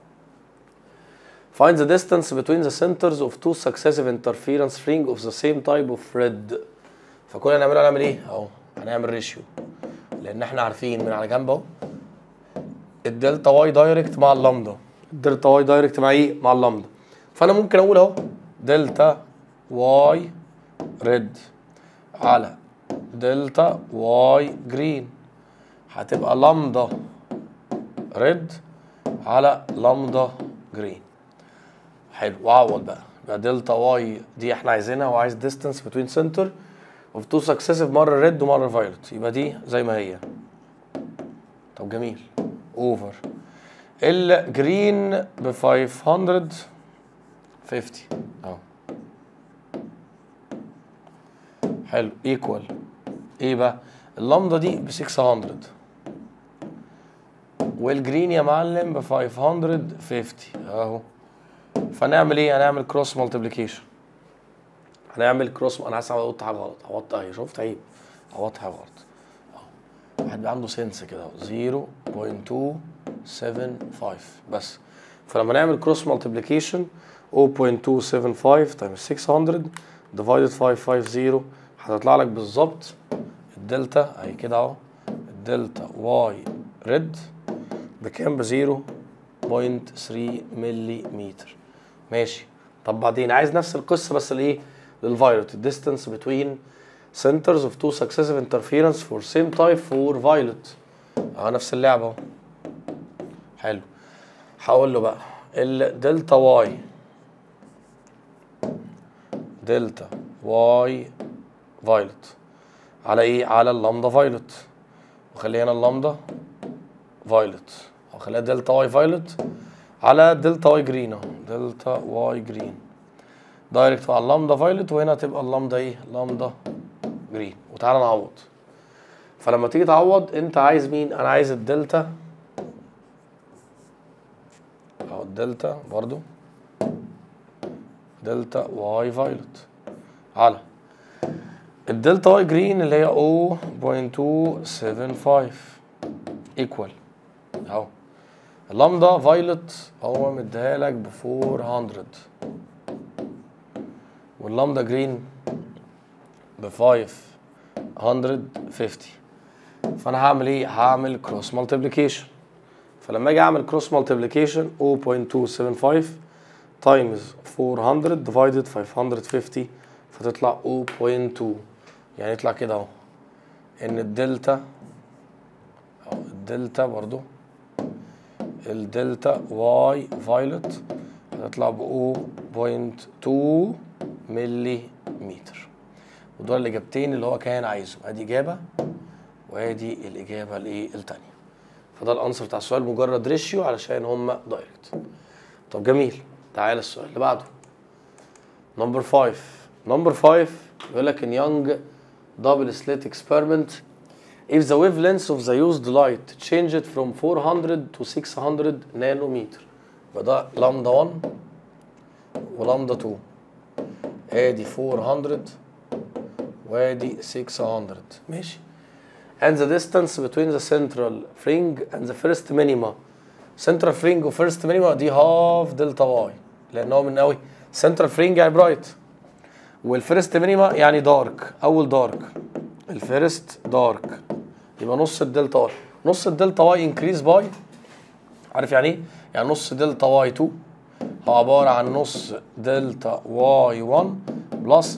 A: Find the distance between the centers of two successive interference ring of the same type of red فكل اللي هنعمله هنعمل ايه؟ اهو هنعمل ريشيو لان احنا عارفين من على جنب اهو الدلتا واي دايركت مع اللامدا الدلتا واي دايركت مع ايه؟ مع اللامدا فانا ممكن اقول اهو دلتا واي ريد على دلتا واي جرين هتبقى لامدا ريد على لامدا جرين حلو وعوض بقى يبقى دلتا واي دي احنا عايزينها وعايز ديستانس بتوين سنتر اوف تو سكسيسيف مره ريد ومره فايولت يبقى دي زي ما هي طب جميل اوفر الجرين ب 550 اهو حلو ايكوال ايه بقى اللامدا دي ب 600 والجرين يا معلم ب 550 اهو فنعمل ايه هنعمل كروس مالتيبليكيشن هنعمل كروس انا حاسس عملت حاجه غلط عوضت اهي شفت عيب عوضت حاجه غلط اهو واحد بقى عنده سنس كده اهو 0.275 بس فلما نعمل كروس مالتيبليكيشن 0.275 تايمز 600 ديفايدد 550 هتطلع لك بالظبط الدلتا اهي كده اهو الدلتا واي ريد بكام ب 0.3 ملي متر ماشي طب بعدين عايز نفس القصه بس لايه للفايولت الديستانس بتوين centers of two successive interference for same type for violet اه نفس اللعبه اهو حلو هقول له بقى الدلتا واي دلتا واي فايلوت على ايه على اللامدا فايلوت وخلي هنا اللامدا فايلوت وخليها دلتا واي فايلوت على دلتا واي جرين اهو دلتا واي جرين دايركت على اللامدا فايلوت وهنا تبقى اللامدا ايه لامدا جرين وتعالى نعوض فلما تيجي تعوض انت عايز مين انا عايز الدلتا اهو الدلتا برضو دلتا واي فايلوت على الدلتا واي جرين اللي هي 0.275 ايكوال اهو اللامدا فايلوت هو مديها لك ب 400 واللامدا جرين ب 550 فانا هعمل ايه هعمل كروس مالتيبليكيشن فلما اجي اعمل كروس مالتيبليكيشن 0.275 تايمز 400 ديفايدد 550 فتطلع 0.2 يعني يطلع كده اهو ان الدلتا أو الدلتا برضو الدلتا واي فايلوت هتطلع ب 0.2 ملي متر ودول الاجابتين اللي هو كان عايزهم ادي اجابه وادي الاجابه الايه الثانيه فده الانسر بتاع السؤال مجرد ريشيو علشان هم دايركت طب جميل تعال السؤال اللي بعده نمبر 5 نمبر 5 بيقول لك in young double slit experiment if the wavelength of the used light changed from 400 to 600 nanometer فده لامدا 1 ولامدا 2 ادي 400 وادي 600 ماشي and the distance between the central fringe and the first minima central fringe و first minima دي half دلتا واي لان هو من قوي central fringe يعني برايت والفيرست مينيما يعني دارك اول دارك الفيرست دارك يبقى نص الدلتا واي نص الدلتا واي انكريز باي عارف يعني ايه يعني نص دلتا واي 2 هو عباره عن نص دلتا واي 1 بلس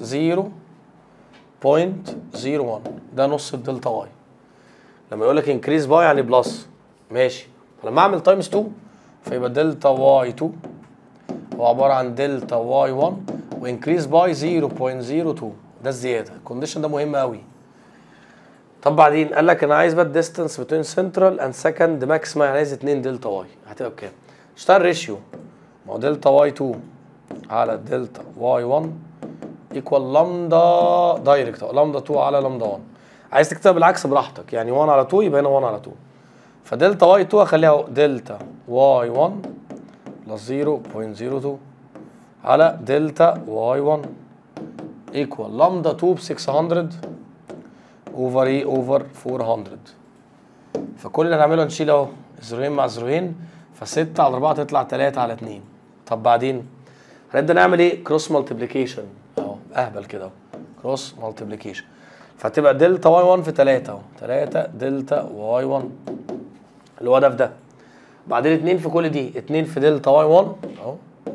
A: 0.01 ده نص الدلتا واي لما يقول لك انكريز باي يعني بلس ماشي فلما اعمل تايمز 2 فيبقى دلتا واي 2 هو عباره عن دلتا واي 1 وانكريز باي 0.02 ده الزياده الكونديشن ده مهم قوي طب بعدين قال لك انا عايز بقى الديستانس بين سنترال اند سكند ماكسيما يعني عايز 2 دلتا واي هتبقى بكام؟ اشتغل ريشيو ما هو دلتا واي 2 على دلتا واي 1 ايكوال لامدا دايركت لامدا 2 على لامدا 1 عايز تكتبها بالعكس براحتك يعني 1 على 2 يبقى هنا 1 على 2 فدلتا واي 2 اخليها دلتا واي 1 بلس 0.02 على دلتا واي 1 ايكوال لامدا 2 ب 600 اوفر ايه اوفر 400 فكل اللي هنعمله هنشيل اهو زيروين مع زيروين ف6 على 4 تطلع 3 على 2 طب بعدين هنبدا نعمل ايه كروس مالتيبليكيشن اهو اهبل كده اهو كروس مالتيبليكيشن فتبقى دلتا واي 1 في 3 اهو 3 دلتا واي 1 اللي هو ده في ده بعدين 2 في كل دي 2 في دلتا واي 1 اهو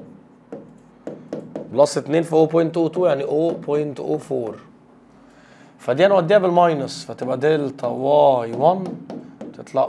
A: بلس 2 في 0.22 يعني 0.04 فدي هنوديها بالماينس فتبقى دلتا واي 1 تطلع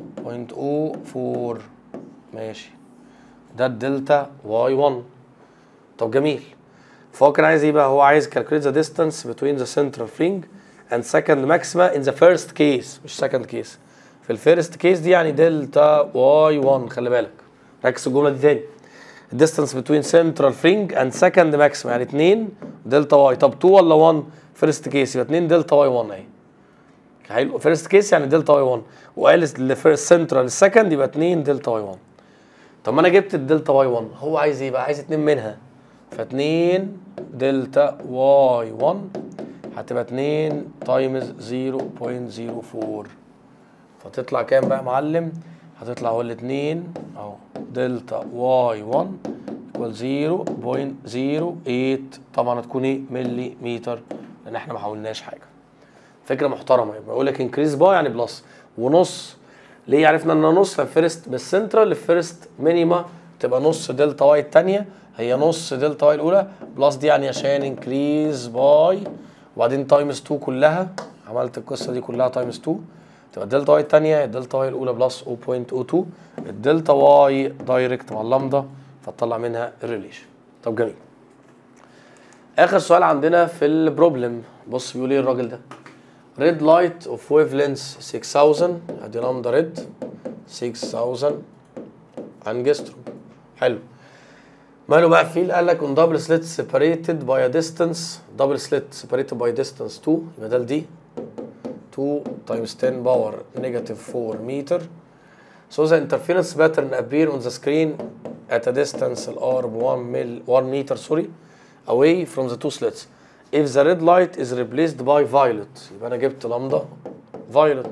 A: 0.04 ماشي ده الدلتا واي 1 طب جميل فهو كان عايز ايه بقى هو عايز calculate the distance between the central fringe and second maxima in the first case مش second case في الفيرست كيس دي يعني دلتا واي 1 خلي بالك ركز الجمله دي تاني الديستانس بتوين سنترال فرينج اند سكند ماكسيمم يعني 2 دلتا واي طب 2 ولا 1 فيرست كيس يبقى 2 دلتا واي 1 اهي حلو فيرست كيس يعني دلتا واي 1 وقال الفيرست سنترال السكند يبقى 2 دلتا واي 1 طب ما انا جبت الدلتا واي 1 هو عايز ايه بقى عايز 2 منها ف 2 دلتا واي 1 هتبقى 2 تايمز 0.04 فتطلع كام بقى يا معلم هتطلع هو الاثنين اهو دلتا واي 1 ايكوال 0.08 طبعا هتكون ايه ملي متر لان احنا ما حاولناش حاجه فكره محترمه يبقى يقول لك انكريز باي يعني بلس ونص ليه عرفنا ان نص فيرست من السنترال للفيرست مينيما تبقى نص دلتا واي الثانيه هي نص دلتا واي الاولى بلس دي يعني عشان انكريز باي وبعدين تايمز 2 كلها عملت القصه دي كلها تايمز 2 تبقى الدلتا واي الثانيه الدلتا واي الاولى بلس 0.02 الدلتا واي دايركت مع اللامدا فتطلع منها الريليشن طب جميل اخر سؤال عندنا في البروبلم بص بيقول ايه الراجل ده ريد لايت اوف ويف لينس 6000 ادي لامدا ريد 6000 انجستروم حلو ماله بقى فيل قال لك on double slit separated by a distance double slit separated by distance 2 يبقى ده دي 2 times 10 power negative 4 meter so the interference pattern appear on the screen at a distance r 1 mil 1 meter sorry away from the two slits if the red light is replaced by violet يبقى انا جبت لامدا violet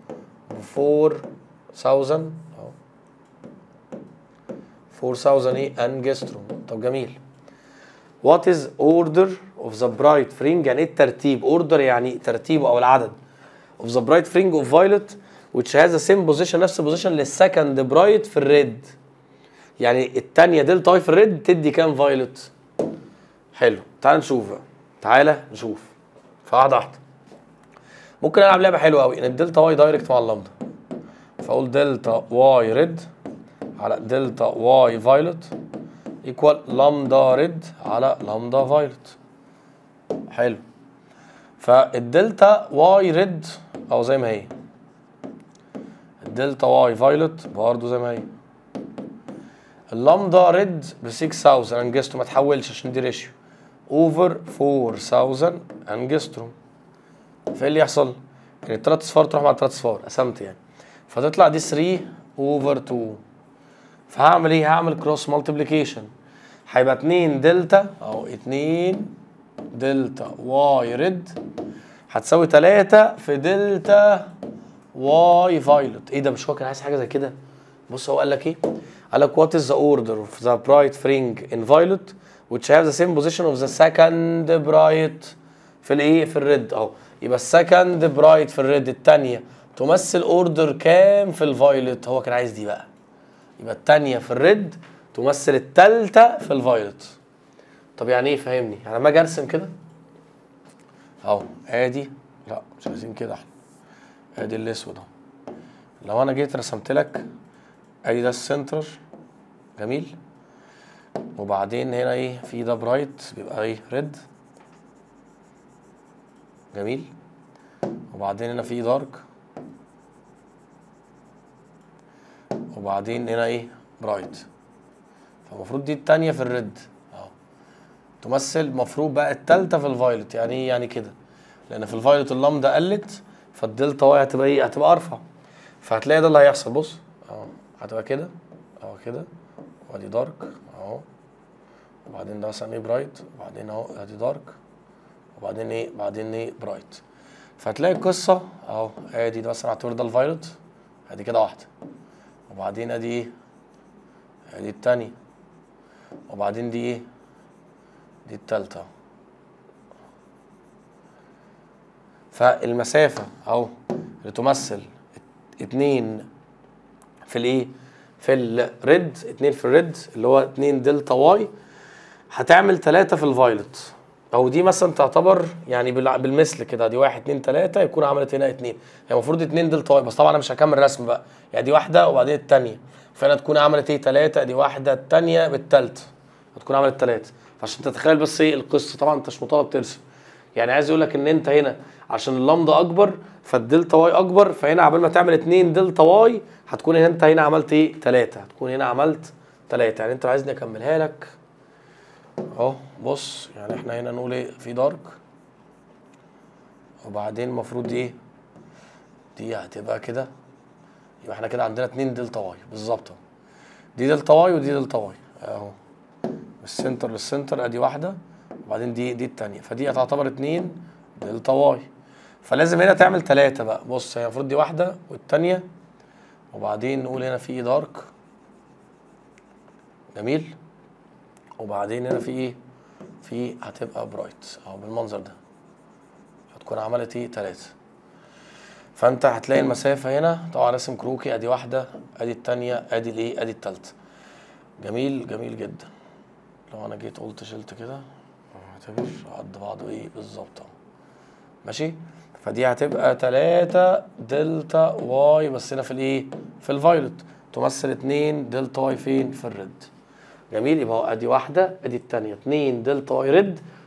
A: 4000 اهو 4000 ايه انجستروم طب جميل what is order of the bright fringe يعني ايه الترتيب order يعني ترتيبه او العدد of the bright fringe of violet which has the same position نفس البوزيشن للسكند برايت في الريد يعني الثانيه دلتا واي في الريد تدي كام فايلوت حلو تعال نشوف بقى تعالى نشوف فواحده واحده ممكن العب لعبه حلوه قوي ان الدلتا واي دايركت مع اللامدا فاقول دلتا واي ريد على دلتا واي فايلوت ايكوال لامدا ريد على لامدا فايلوت حلو فالدلتا واي ريد او زي ما هي الدلتا واي فايلوت برضه زي ما هي اللامدا ريد ب 6000 انجستروم ما تحولش عشان دي ريشيو اوفر 4000 انجستروم فايه اللي يحصل؟ يعني التلات اصفار تروح مع التلات اصفار قسمت يعني فتطلع دي 3 اوفر 2 فهعمل ايه؟ هعمل كروس مالتيبليكيشن هيبقى 2 دلتا او 2 دلتا واي ريد هتساوي 3 في دلتا واي فايلوت ايه ده مش هو كان عايز حاجه زي كده بص هو قال لك ايه قال لك what is the order of the bright fringe in violet which have the same position of the second bright في الايه في الريد اهو يبقى السكند برايت في الريد الثانيه تمثل اوردر كام في الفايلوت هو كان عايز دي بقى يبقى الثانيه في الريد تمثل الثالثه في الفايلوت طب يعني ايه فهمني يعني لما اجي ارسم كده اهو ادي لا مش عايزين كده احنا ادي الاسود اهو لو انا جيت رسمت لك ادي ده السنتر جميل وبعدين هنا ايه في ده برايت بيبقى ايه ريد جميل وبعدين هنا في دارك وبعدين هنا ايه برايت فالمفروض دي التانية في الريد اهو تمثل المفروض بقى التالتة في الفايلوت يعني ايه يعني كده لان في الفايلوت اللامدا قلت فالدلتا واي هتبقى ايه هتبقى ارفع فهتلاقي ده اللي هيحصل بص اهو هتبقى كده اهو كده وادي دارك اهو وبعدين ده مثلا ايه برايت وبعدين اهو ادي دارك وبعدين ايه بعدين ايه برايت فهتلاقي القصه اهو ادي ده مثلا اعتبر ده الفايلوت ادي كده واحده وبعدين ادي ايه ادي التانية وبعدين دي ايه دي التالتة فالمسافة اهو اللي تمثل اتنين في الايه في الريد اتنين في الريد اللي هو اتنين دلتا واي هتعمل تلاتة في الفايلوت او دي مثلا تعتبر يعني بالع- بالمثل كده دي واحد اتنين تلاتة يكون عملت هنا اتنين يعني المفروض اتنين دلتا واي بس طبعا انا مش هكمل رسم بقى يعني دي واحدة وبعدين التانية فهنا تكون عملت ايه تلاتة دي واحدة التانية بالتالتة هتكون عملت تلاتة فعشان تتخيل بس ايه القصة طبعا انت مش مطالب ترسم يعني عايز يقول لك ان انت هنا عشان اللامدا اكبر فالدلتا واي اكبر فهنا عبال ما تعمل اتنين دلتا واي هتكون هنا انت هنا عملت ايه تلاتة هتكون هنا عملت تلاتة يعني انت لو عايزني اكملها لك اهو بص يعني احنا هنا نقول ايه في دارك وبعدين المفروض دي ايه دي هتبقى كده يبقى احنا كده عندنا اتنين دلتا واي بالظبط اهو دي دلتا واي ودي دلتا واي اهو من السنتر للسنتر ادي واحده وبعدين دي دي التانية فدي هتعتبر اتنين دلتا واي فلازم هنا تعمل تلاتة بقى بص هي المفروض دي واحدة والتانية وبعدين نقول هنا في ايه دارك جميل وبعدين هنا في ايه في هتبقى برايت اهو بالمنظر ده هتكون عملت ايه تلاتة فانت هتلاقي المسافة هنا طبعا رسم كروكي ادي واحدة ادي التانية ادي الايه ادي التالتة جميل جميل جدا لو انا جيت قلت شلت كده اعتبر قد بعضه ايه بالظبط اهو ماشي فدي هتبقى تلاتة دلتا واي بس هنا في الايه في الفايلوت تمثل اتنين دلتا واي فين في الريد جميل يبقى هو ادي واحدة ادي التانية اتنين دلتا واي ريد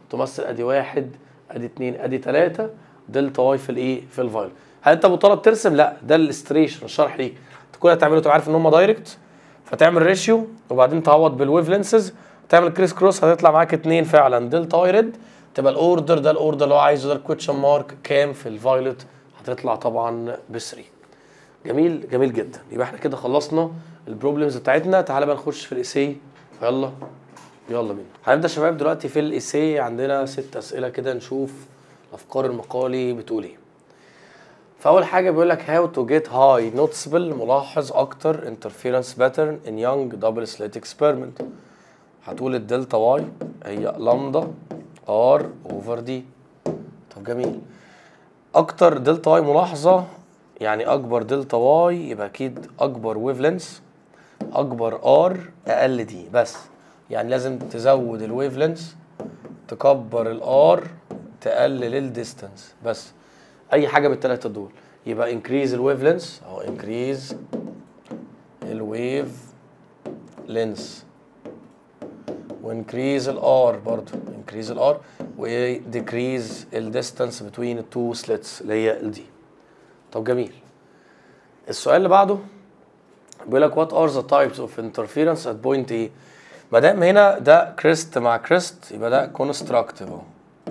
A: تمثل ادي واحد ادي اتنين ادي تلاته دلتا واي في الايه في الفايل هل انت مطالب ترسم لا ده الاستريشن الشرح ليك انت كل اللي هتعمله تبقى عارف ان هم دايركت فتعمل ريشيو وبعدين تعوض بالويف لينسز تعمل كريس كروس هتطلع معاك اتنين فعلا دلتا واي ريد تبقى الاوردر ده الاوردر اللي هو عايزه ده الكويتشن مارك كام في الفايلوت هتطلع طبعا ب 3 جميل جميل جدا يبقى احنا كده خلصنا البروبلمز بتاعتنا تعالى بقى نخش في الايسي يلا يلا بينا هنبدا يا شباب دلوقتي في الايسي عندنا ست اسئله كده نشوف افكار المقالي بتقول ايه فاول حاجه بيقول لك how to get high noticeable ملاحظ اكتر interference pattern in young double slit experiment هتقول الدلتا واي هي لامدا ار اوفر دي طب جميل اكتر دلتا واي ملاحظه يعني اكبر دلتا واي يبقى اكيد اكبر ويف لينس اكبر ار اقل دي بس يعني لازم تزود الويف لينس تكبر الار تقلل الديستانس بس اي حاجه من الثلاثه دول يبقى انكريز الويف لينس او انكريز الويف لينس وانكريز الار برضو انكريز الار وديكريز الديستانس بتوين التو سليتس اللي هي الدي طب جميل السؤال اللي بعده بيقول لك what are the types of interference at point A ما دام هنا ده كريست مع كريست يبقى ده كونستراكتيف اهو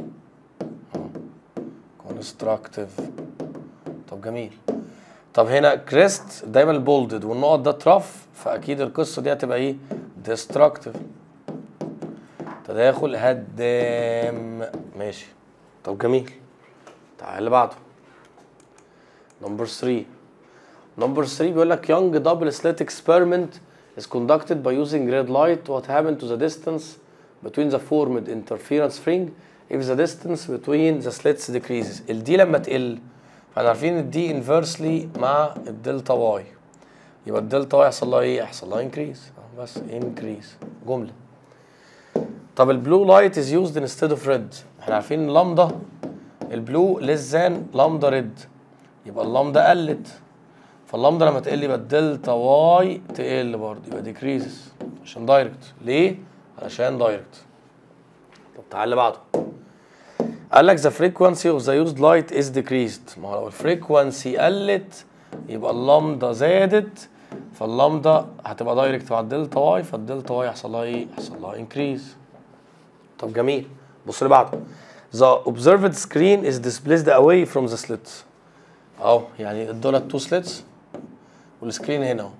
A: كونستراكتيف طب جميل طب هنا كريست دايما البولدد والنقط ده ترف فاكيد القصه دي هتبقى ايه ديستراكتيف تداخل هدام ماشي طب جميل تعال اللي بعده نمبر 3 نمبر 3 بيقول لك young double slit experiment is conducted by using red light what happened to the distance between the formed interference fringe if the distance between the slits decreases الدي لما تقل فاحنا عارفين الدي inversely مع الدلتا واي يبقى الدلتا واي يحصل لها ايه؟ يحصل لها increase بس increase جمله طب البلو لايت از يوزد انستيد اوف ريد احنا عارفين لامدا البلو ليس ذان لامدا ريد يبقى اللامدا قلت فاللامدا لما تقل يبقى الدلتا واي تقل برضه يبقى ديكريزز عشان دايركت ليه؟ علشان دايركت طب تعال اللي بعده قال لك the frequency of the used light is decreased ما هو لو الفريكونسي قلت يبقى اللامدا زادت فاللامدا هتبقى دايركت مع الدلتا واي فالدلتا واي يحصل لها ايه؟ يحصل لها انكريز طب جميل بص اللي بعده the observed screen is displaced away from the slits اهو يعني دول تو سليتس والسكرين هنا اهو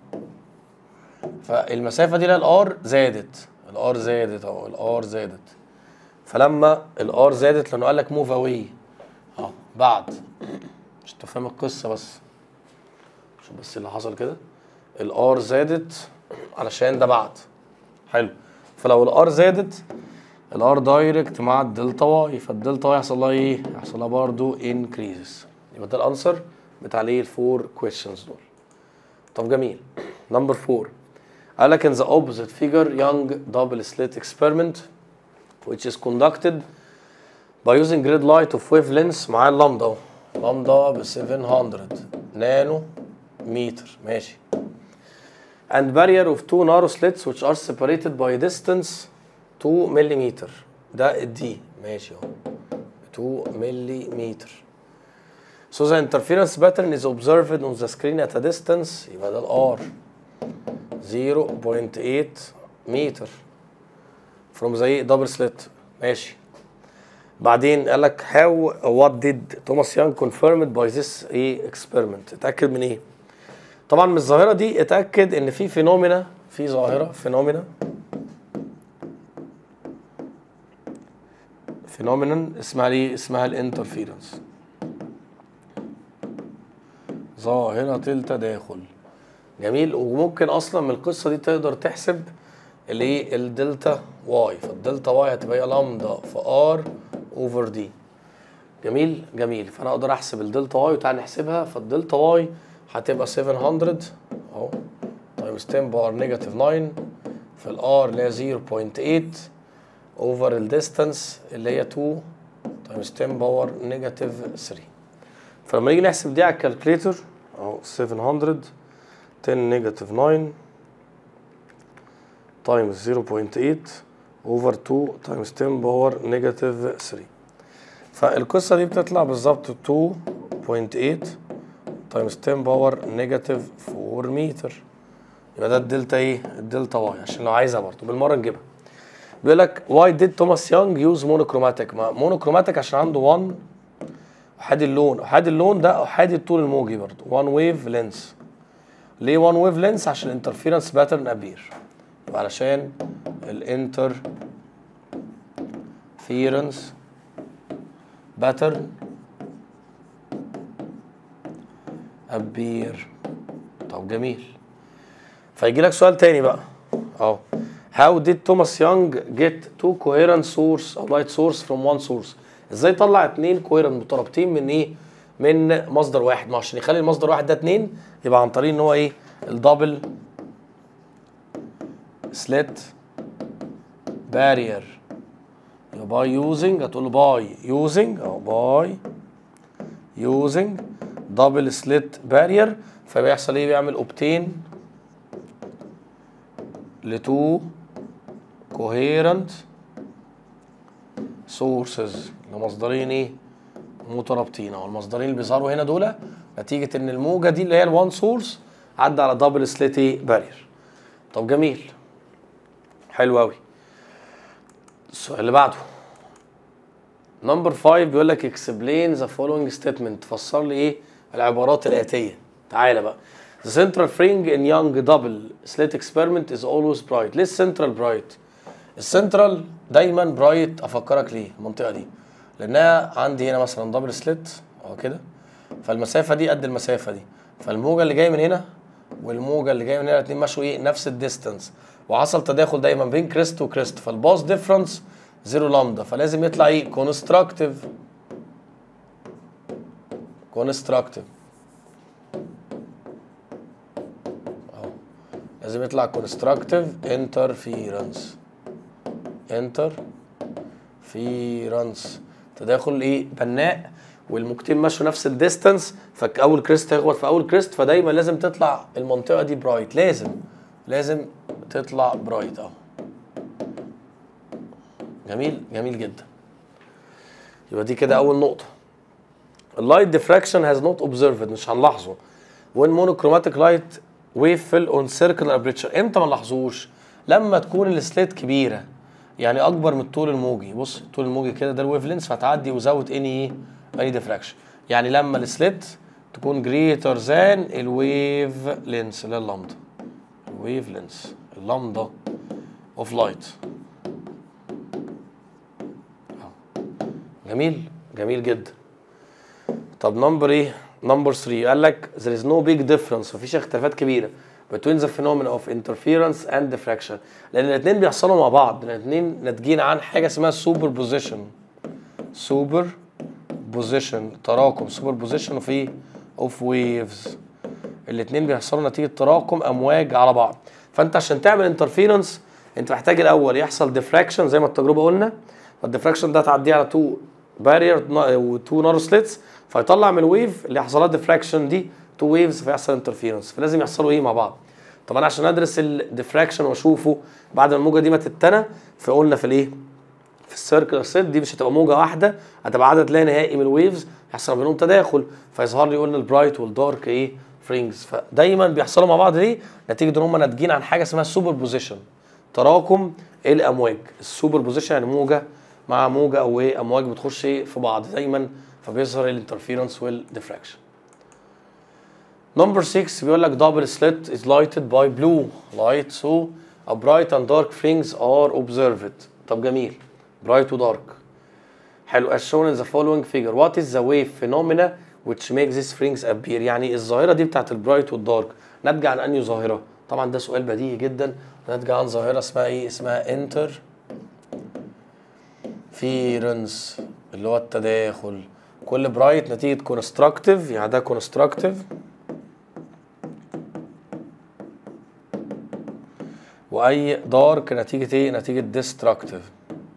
A: فالمسافه دي للار زادت الار زادت اهو الار زادت فلما الار زادت لانه قال لك موف اواي اهو بعد مش تفهم القصه بس شوف بس اللي حصل كده الار زادت علشان ده بعد حلو فلو الار زادت الار دايركت مع الدلتا واي فالدلتا واي يحصل لها ايه؟ يحصل لها برضه انكريزز يبقى ده الانسر بتاع الايه الفور كويشنز دول طب جميل نمبر 4 قال لك in the opposite figure young double slit experiment which is conducted by using grid light of wavelengths مع اللامدا اهو لامدا ب 700 نانو متر ماشي and barrier of two narrow slits which are separated by distance 2 ملم ده الدي ماشي اهو 2 ملم So the interference pattern is observed on the screen at a distance يبقى ده الار 0.8 متر from the double slit ماشي بعدين قال لك how what did Thomas Young confirmed by this ايه experiment اتأكد من ايه؟ طبعا من الظاهرة دي اتأكد ان في فينومينا في ظاهرة فينومينا فينومينا اسمها ليه؟ اسمها الانترفيرنس ظاهرة التداخل جميل وممكن اصلا من القصة دي تقدر تحسب الايه الدلتا واي فالدلتا واي هتبقى هي لامدا في ار اوفر دي جميل جميل فانا اقدر احسب الدلتا واي وتعالى نحسبها فالدلتا واي هتبقى 700 اهو تايمز 10 باور نيجاتيف 9 في الار اللي هي 0.8 اوفر الديستانس اللي هي 2 تايمز 10 باور نيجاتيف 3 فلما نيجي نحسب دي على الكالكليتر اهو 700 10 نيجاتيف 9 تايمز 0.8 اوفر 2 تايمز 10 باور نيجاتيف 3 فالقصه دي بتطلع بالظبط 2.8 تايمز 10 باور نيجاتيف 4 متر يبقى ده الدلتا ايه؟ الدلتا واي عشان لو عايزها برضه بالمره نجيبها بيقول لك واي ديد توماس يونج يوز مونوكروماتيك ما مونوكروماتيك عشان عنده 1 احادي اللون احادي اللون ده احادي الطول الموجي برضه 1 ويف لينس ليه 1 ويف لينس عشان الانترفيرنس باترن ابير يبقى علشان الانتر فيرنس باترن ابير طب جميل فيجي لك سؤال تاني بقى اهو how did Thomas Young get two coherent source of light source from one source ازاي طلع اتنين coherent مترابطين من ايه من مصدر واحد ما عشان يخلي المصدر واحد ده اتنين يبقى عن طريق ان هو ايه الدبل سليت بارير يبقى باي يوزنج هتقول له باي يوزنج او باي يوزنج دبل سليت بارير فبيحصل ايه بيعمل اوبتين لتو coherent sources لمصدرين ايه مترابطين اهو المصدرين اللي بيظهروا هنا دول نتيجه ان الموجه دي اللي هي الوان سورس عدى على دبل سليت ايه بارير طب جميل حلو قوي السؤال اللي بعده نمبر 5 بيقول لك explain the following statement فسر لي ايه العبارات الاتيه تعالى بقى The central fringe in young double slit experiment is always bright. ليه السنترال برايت؟ السنترال دايما برايت افكرك ليه المنطقه دي لانها عندي هنا مثلا دبل سليت اهو كده فالمسافه دي قد المسافه دي فالموجه اللي جايه من هنا والموجه اللي جايه من هنا الاثنين مشوا ايه نفس الديستانس وحصل تداخل دايما بين كريست وكريست فالباص ديفرنس زيرو لامدا فلازم يطلع ايه كونستراكتيف كونستراكتيف لازم يطلع كونستراكتيف انترفيرنس انترفيرنس تداخل ايه بناء والموجتين ماشوا نفس الديستانس فاول كريست هيخبط في اول كريست فدايما لازم تطلع المنطقه دي برايت لازم لازم تطلع برايت اهو جميل جميل جدا يبقى دي كده اول نقطه اللايت ديفراكشن هاز نوت اوبزرفد مش هنلاحظه وين مونوكروماتيك لايت ويف فيل اون سيركل ابريتشر امتى ما نلاحظوش لما تكون السليت كبيره يعني اكبر من الطول الموجي بص الطول الموجي كده ده الويف لينس فتعدي وزود اني ايه اني ديفراكشن يعني لما السليت تكون جريتر ذان الويف لينس اللي هي اللامدا الويف لينس اللامدا اوف لايت جميل جميل جدا طب نمبر ايه نمبر 3 قال لك there is no big difference مفيش اختلافات كبيره between the phenomena of interference and diffraction لان الاثنين بيحصلوا مع بعض الاثنين ناتجين عن حاجه اسمها سوبر بوزيشن سوبر بوزيشن تراكم سوبر بوزيشن اوف ايه اوف ويفز الاثنين بيحصلوا نتيجه تراكم امواج على بعض فانت عشان تعمل انترفيرنس انت محتاج الاول يحصل ديفراكشن زي ما التجربه قلنا فالديفراكشن ده تعديه على تو بارير وتو نارو سليتس فيطلع من الويف اللي حصل لها ديفراكشن دي تو ويفز فيحصل انترفيرنس فلازم يحصلوا ايه مع بعض طب انا عشان ادرس الديفراكشن واشوفه بعد ما الموجه دي ما تتنى فقلنا في الايه في السيركلر سيت دي مش هتبقى موجه واحده هتبقى عدد لا نهائي من الويفز يحصل بينهم تداخل فيظهر لي قلنا البرايت والدارك ايه فرينجز فدايما بيحصلوا مع بعض ليه نتيجه ان هم ناتجين عن حاجه اسمها سوبر بوزيشن تراكم الامواج السوبر بوزيشن يعني موجه مع موجه او ايه امواج بتخش ايه في بعض دايما فبيظهر الانترفيرنس والديفراكشن نمبر 6 بيقول لك double slit is lighted by blue light so a bright and dark things are observed طب جميل bright و dark حلو as shown in the following figure what is the wave phenomena which makes these things appear يعني الظاهرة دي بتاعت البرايت والدارك ناتجة عن أنهي ظاهرة طبعا ده سؤال بديهي جدا ناتجة عن ظاهرة اسمها ايه اسمها انتر فيرنس اللي هو التداخل كل برايت نتيجة كونستراكتيف يعني ده كونستراكتيف واي دارك نتيجه ايه نتيجه ديستراكتيف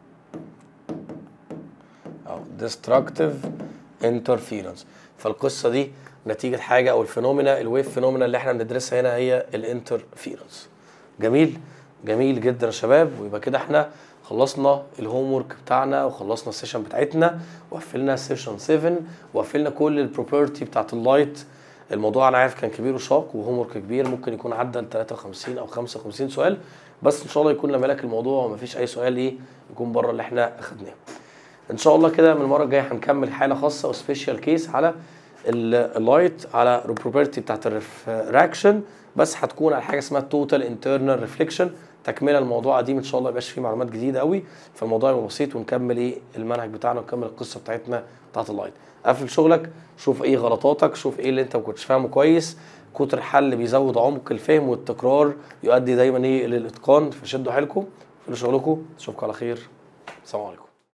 A: او ديستراكتيف انترفيرنس فالقصه دي نتيجه حاجه او الفينومينا الويف فينومينا اللي احنا بندرسها هنا هي الانترفيرنس جميل جميل جدا يا شباب ويبقى كده احنا خلصنا الهوم ورك بتاعنا وخلصنا السيشن بتاعتنا وقفلنا سيشن 7 وقفلنا كل البروبرتي بتاعت اللايت الموضوع انا عارف كان كبير وشاق وهوم ورك كبير ممكن يكون عدى ل 53 او 55 سؤال بس ان شاء الله يكون لما لك الموضوع ومفيش اي سؤال ايه يكون بره اللي احنا اخدناه ان شاء الله كده من المره الجايه هنكمل حاله خاصه وسبيشال كيس على اللايت على البروبرتي بتاعت الريفراكشن بس هتكون على حاجه اسمها توتال انترنال ريفليكشن تكمله الموضوع قديم ان شاء الله يبقاش فيه معلومات جديده قوي فالموضوع يبقى بسيط ونكمل ايه المنهج بتاعنا ونكمل القصه بتاعتنا بتاعت اللايت قفل شغلك شوف ايه غلطاتك شوف ايه اللي انت ما كنتش فاهمه كويس كتر الحل بيزود عمق الفهم والتكرار يؤدي دايما ايه للاتقان فشدوا حيلكم في شغلكم اشوفكم على خير السلام عليكم